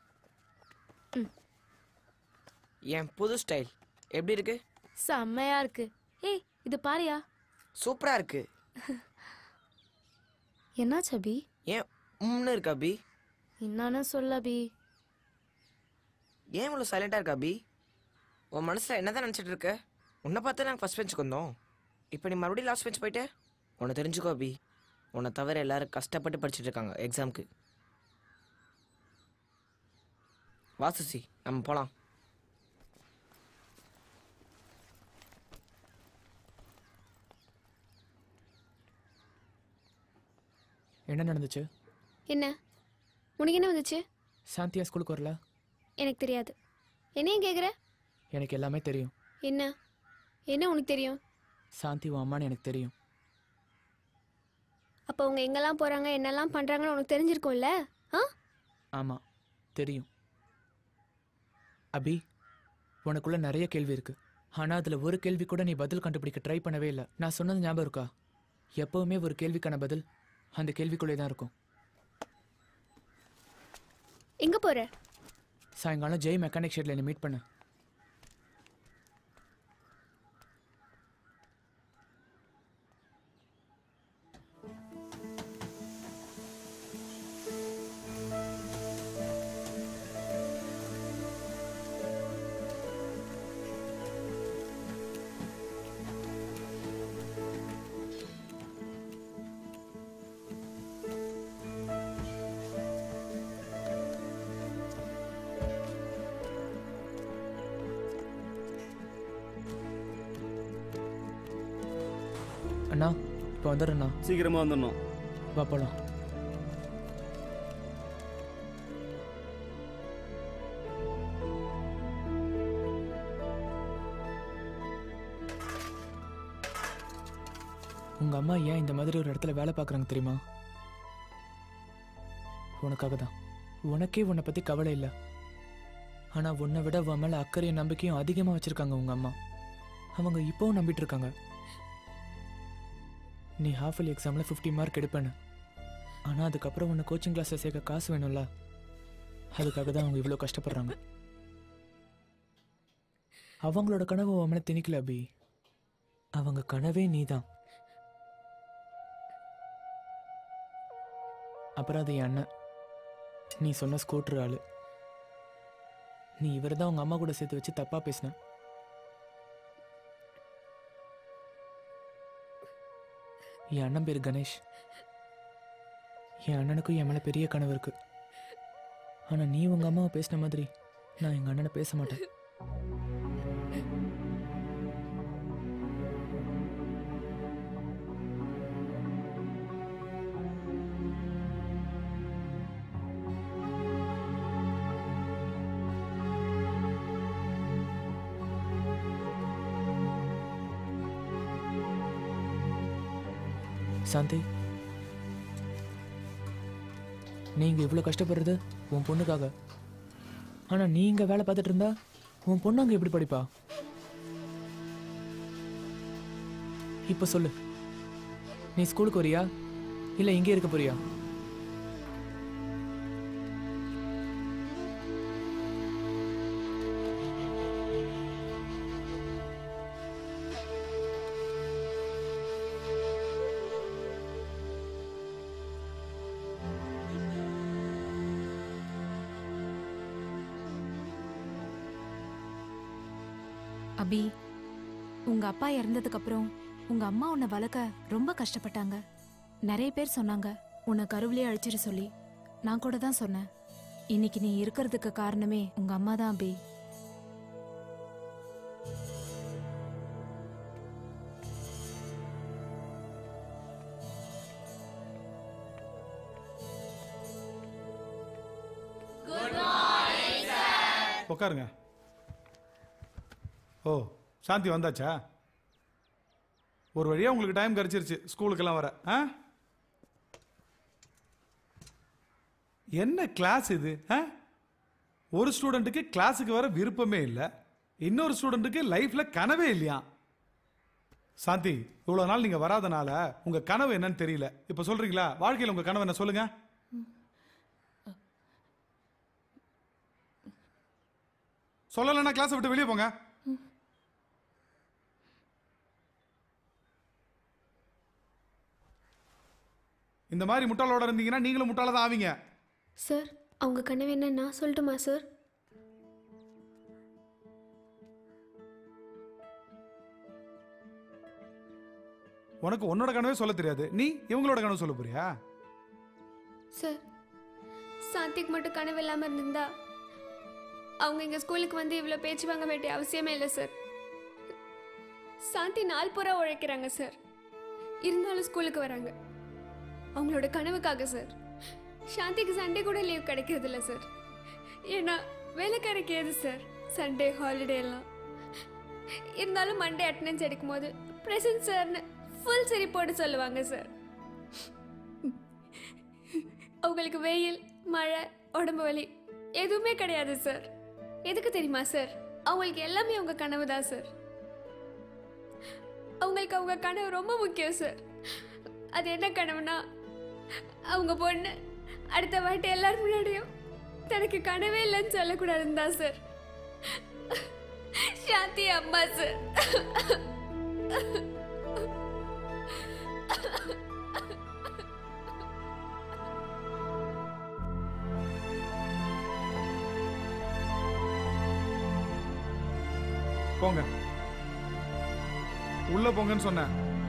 என் புது ஸ்டைல் எப்படி இருக்கு செம்மையா இருக்கு ஏய் இது பாரியா சூப்பரா இருக்கு என்னாச்சு அபி ஏன் உம்னு இருக்கு அபி என்னான்னு சொல்ல அபி ஏன் இவ்வளோ சைலண்டா இருக்க அபி உன் மனசுல என்னதான் நினைச்சிட்டு இருக்க உன்னை பார்த்து நாங்கள் ஃபர்ஸ்ட் பெஞ்சுக்கு வந்தோம் இப்போ நீ மறுபடியும் லாஸ்ட் பெஞ்ச் போயிட்டு உன்னை தெரிஞ்சுக்கோ அபி உன்னை தவிர எல்லாரும் கஷ்டப்பட்டு படிச்சுட்டு இருக்காங்க எக்ஸாமுக்கு வா சுசி நம்ம போகலாம் என்ன நடந்துச்சு என்ன உனக்கு என்ன வந்துச்சு சாந்தியா ஸ்கூலுக்கு வரல எனக்கு தெரியாது என்னையும் கேட்குற எனக்கு எல்லாமே தெரியும் என்ன என்ன உனக்கு தெரியும் சாந்தி உன் அம்மான்னு எனக்கு தெரியும் அப்போ அவங்க எங்கெல்லாம் போகிறாங்க என்னெல்லாம் பண்ணுறாங்கன்னு உனக்கு தெரிஞ்சிருக்கும்ல ஆ ஆமாம் தெரியும் அபி உனக்குள்ள நிறைய கேள்வி இருக்கு ஆனால் அதில் ஒரு கேள்வி கூட நீ பதில் கண்டுபிடிக்க ட்ரை பண்ணவே இல்லை நான் சொன்னது ஞாபகம் இருக்கா எப்பவுமே ஒரு கேள்விக்கான பதில் அந்த கேள்விக்குள்ளே தான் இருக்கும் எங்கே போகிற சாயங்காலம் ஜெய் மெக்கானிக் ஷெட்ல என்னை மீட் பண்ணு அண்ணா இப்போ வந்துடுறேண்ணா சீக்கிரமா வந்துடணும் வா போலாம் உங்க அம்மா ஏன் இந்த மாதிரி ஒரு இடத்துல வேலை பார்க்குறாங்க தெரியுமா உனக்காக தான் உனக்கே உன்னை பத்தி கவலை இல்லை ஆனா உன்னை விட உன் மேல அக்கறையும் நம்பிக்கையும் அதிகமா வச்சிருக்காங்க உங்க அம்மா அவங்க இப்போவும் நம்பிட்டு இருக்காங்க நீ ஹாஃப் இயர்லி எக்ஸாமில் ஃபிஃப்டி மார்க் எடுப்பேன்னு ஆனால் அதுக்கப்புறம் உன்னை கோச்சிங் கிளாஸில் சேர்க்க காசு வேணும்ல அதுக்காக தான் அவங்க இவ்வளோ கஷ்டப்படுறாங்க அவங்களோட கனவு உன் மேலே திணிக்கல அபி அவங்க கனவே நீ தான் அப்புறம் அது என் அண்ணன் நீ சொன்ன ஸ்கூட்டர் ஆளு நீ இவர் தான் உங்க அம்மா கூட சேர்த்து வச்சு தப்பா பேசின என் அண்ணன் பேர் கணேஷ் என் அண்ணனுக்கும் என் மேலே பெரிய கனவு இருக்கு ஆனால் நீ உங்கள் அம்மாவை பேசின மாதிரி நான் எங்கள் அண்ணனை பேச மாட்டேன் சாந்தி நீங்க இவ்வளோ கஷ்டப்படுறது உன் பொண்ணுக்காக ஆனா நீ இங்க வேலை பார்த்துட்டு இருந்தா உன் பொண்ணு அங்க எப்படி படிப்பா இப்ப சொல்லு நீ ஸ்கூலுக்கு வரியா இல்ல இங்கே இருக்க போறியா அபி உங்க அப்பா இறந்ததுக்கு அப்புறம் உங்க அம்மா உன்னை வளர்க்க ரொம்ப கஷ்டப்பட்டாங்க நிறைய பேர் சொன்னாங்க உன்னை கருவிலே அழிச்சிட சொல்லி நான் கூட தான் சொன்னேன் இன்னைக்கு நீ இருக்கிறதுக்கு காரணமே உங்க அம்மா தான் அபி உட்காருங்க ஓ சாந்தி வந்தாச்சா ஒரு வழியா உங்களுக்கு டைம் கிடைச்சிருச்சு ஸ்கூலுக்கெல்லாம் வர ஆ என்ன கிளாஸ் இது ஆ ஒரு ஸ்டூடெண்ட்டுக்கு கிளாஸுக்கு வர விருப்பமே இல்லை இன்னொரு ஸ்டூடெண்ட்டுக்கு லைஃப்ல கனவே இல்லையா சாந்தி இவ்வளவு நாள் நீங்க வராதனால உங்க கனவு என்னன்னு தெரியல இப்ப சொல்றீங்களா வாழ்க்கையில உங்க கனவு என்ன சொல்லுங்க சொல்லலைன்னா கிளாஸை விட்டு வெளியே போங்க இந்த மாதிரி முட்டாளோட இருந்தீங்கன்னா நீங்களும் முட்டாள தான் ஆவீங்க சார் அவங்க கனவு என்ன நான் சொல்லட்டுமா சார் உனக்கு உன்னோட கனவே சொல்ல தெரியாது நீ இவங்களோட கனவு சொல்ல போறியா சார் சாந்திக்கு மட்டும் கனவு இல்லாமல் இருந்திருந்தா அவங்க எங்கள் ஸ்கூலுக்கு வந்து இவ்வளோ பேச்சு வாங்க வேண்டிய அவசியமே இல்லை சார் சாந்தி நாள் பூரா உழைக்கிறாங்க சார் இருந்தாலும் ஸ்கூலுக்கு வராங்க அவங்களோட கனவுக்காக சார் சாந்திக்கு சண்டே கூட லீவ் கிடைக்கிறது இல்லை சார் ஏன்னா வேலைக்காரருக்கு ஏது சார் சண்டே ஹாலிடே எல்லாம் இருந்தாலும் மண்டே அட்டண்டன்ஸ் எடுக்கும்போது பிரசன்ட் சார்னு ஃபுல் சரி போட்டு சொல்லுவாங்க சார் அவங்களுக்கு வெயில் மழை உடம்பு வலி எதுவுமே கிடையாது சார் எதுக்கு தெரியுமா சார் அவங்களுக்கு எல்லாமே அவங்க கனவு தான் சார் அவங்களுக்கு அவங்க கனவு ரொம்ப முக்கியம் சார் அது என்ன கனவுனா அவங்க பொண்ணு அடுத்த வாட்டி எல்லாரும் முன்னாடியும் தனக்கு கனவே இல்லைன்னு சொல்லக்கூடாதுன்னு தான் சார் சாந்தி அம்மா சார் போங்க உள்ள போங்கன்னு சொன்னேன்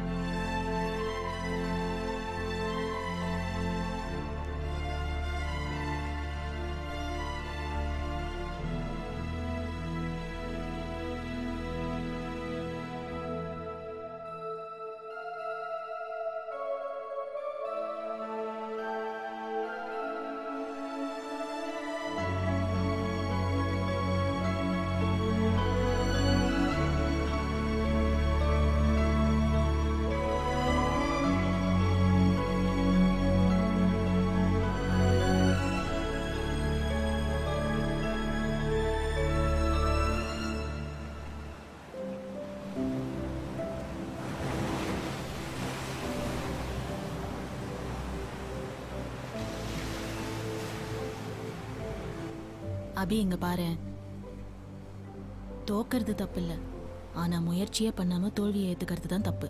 அபி இங்க பாரு தோக்கிறது தப்பு இல்ல ஆனா முயற்சியே பண்ணாம தோல்வியை ஏத்துக்கிறது தான் தப்பு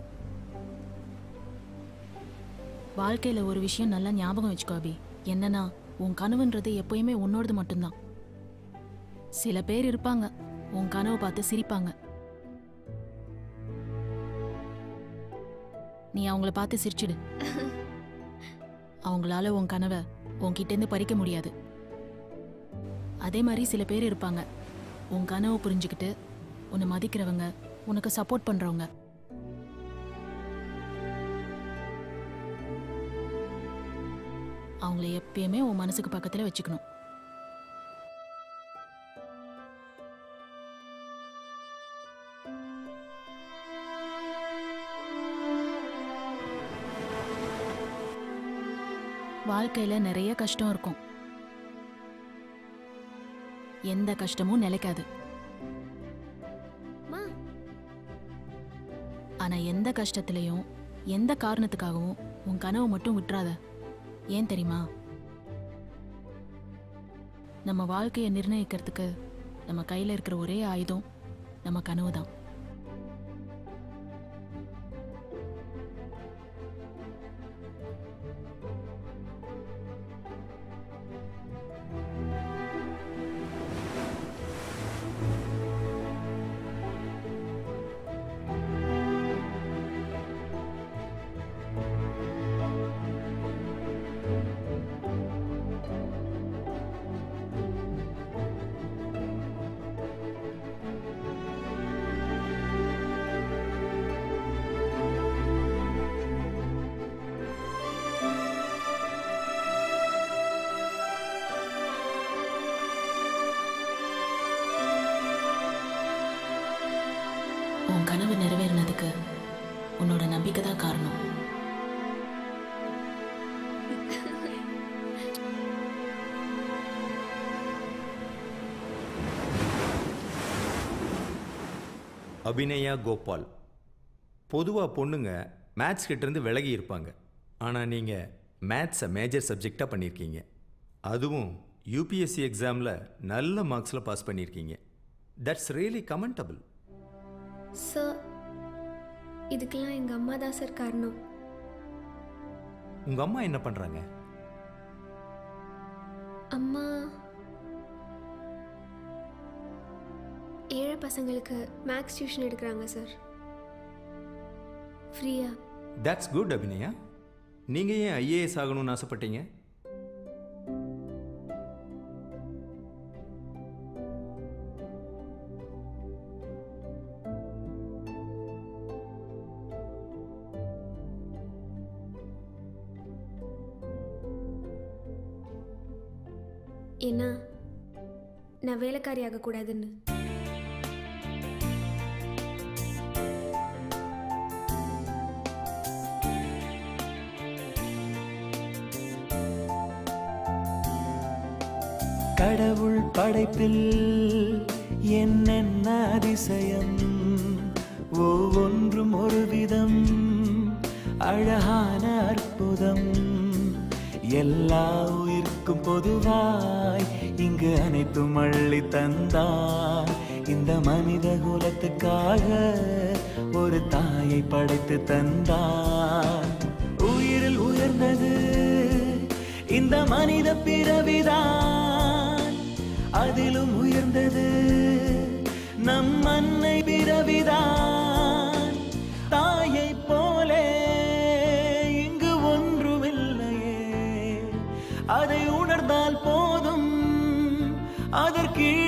வாழ்க்கையில ஒரு விஷயம் நல்லா ஞாபகம் வச்சுக்கோ அபி என்னன்னா உன் கனவுன்றது எப்பயுமே உன்னோடது மட்டும்தான் சில பேர் இருப்பாங்க உன் கனவை பார்த்து சிரிப்பாங்க நீ அவங்கள பார்த்து சிரிச்சிடு அவங்களால உன் கனவை உன்கிட்டேருந்து பறிக்க முடியாது அதே மாதிரி சில பேர் இருப்பாங்க உன் கனவை புரிஞ்சுக்கிட்டு உன்னை மதிக்கிறவங்க உனக்கு சப்போர்ட் பண்றவங்க அவங்கள எப்பயுமே உன் மனசுக்கு பக்கத்துல வச்சுக்கணும் வாழ்க்கையில நிறைய கஷ்டம் இருக்கும் எந்த கஷ்டமும் நிலைக்காது மா ஆனா எந்த கஷ்டத்திலையும் எந்த காரணத்துக்காகவும் உன் கனவை மட்டும் விட்டுறாத ஏன் தெரியுமா நம்ம வாழ்க்கையை நிர்ணயிக்கிறதுக்கு நம்ம கையில இருக்கிற ஒரே ஆயுதம் நம்ம கனவு தான் உன் கனவு நிறைவேறினதுக்கு உன்னோட நம்பிக்கை தான் காரணம் அபிநயா கோபால் பொதுவாக பொண்ணுங்க மேத்ஸ் கிட்டேருந்து விலகி இருப்பாங்க ஆனால் நீங்கள் மேத்ஸை மேஜர் சப்ஜெக்டாக பண்ணியிருக்கீங்க அதுவும் யூபிஎஸ்சி எக்ஸாமில் நல்ல மார்க்ஸில் பாஸ் பண்ணியிருக்கீங்க தட்ஸ் ரியலி கமெண்டபிள் சார் இதுக்கெல்லாம் எங்கள் அம்மா தான் சார் காரணம் உங்கள் அம்மா என்ன பண்ணுறாங்க அம்மா ஏழை பசங்களுக்கு மேக்ஸ் டியூஷன் எடுக்கிறாங்க சார் ஃப்ரீயா தட்ஸ் குட் அபிநயா நீங்கள் ஏன் ஐஏஎஸ் ஆகணும்னு ஆசைப்பட்டீங்க ஏன்னா நான் வேலைக்காரி ஆகக்கூடாதுன்னு கடவுள் படைப்பில் என்னென்ன அதிசயம் ஒவ்வொன்றும் ஒரு விதம் அழகான அற்புதம் எல்லா உயிர்க்கும் பொதுவாய் இங்கு அனைத்தும் அள்ளி தந்தார் இந்த மனித குலத்துக்காக ஒரு தாயை படைத்து தந்தார் உயிரில் உயர்ந்தது இந்த மனித பிறவிதான் அதிலும் உயர்ந்தது நம் அன்னை பிறவிதான் தாயை போலே இங்கு ஒன்றுமில்லையே அதை உணர்ந்தால் போதும் அதற்கு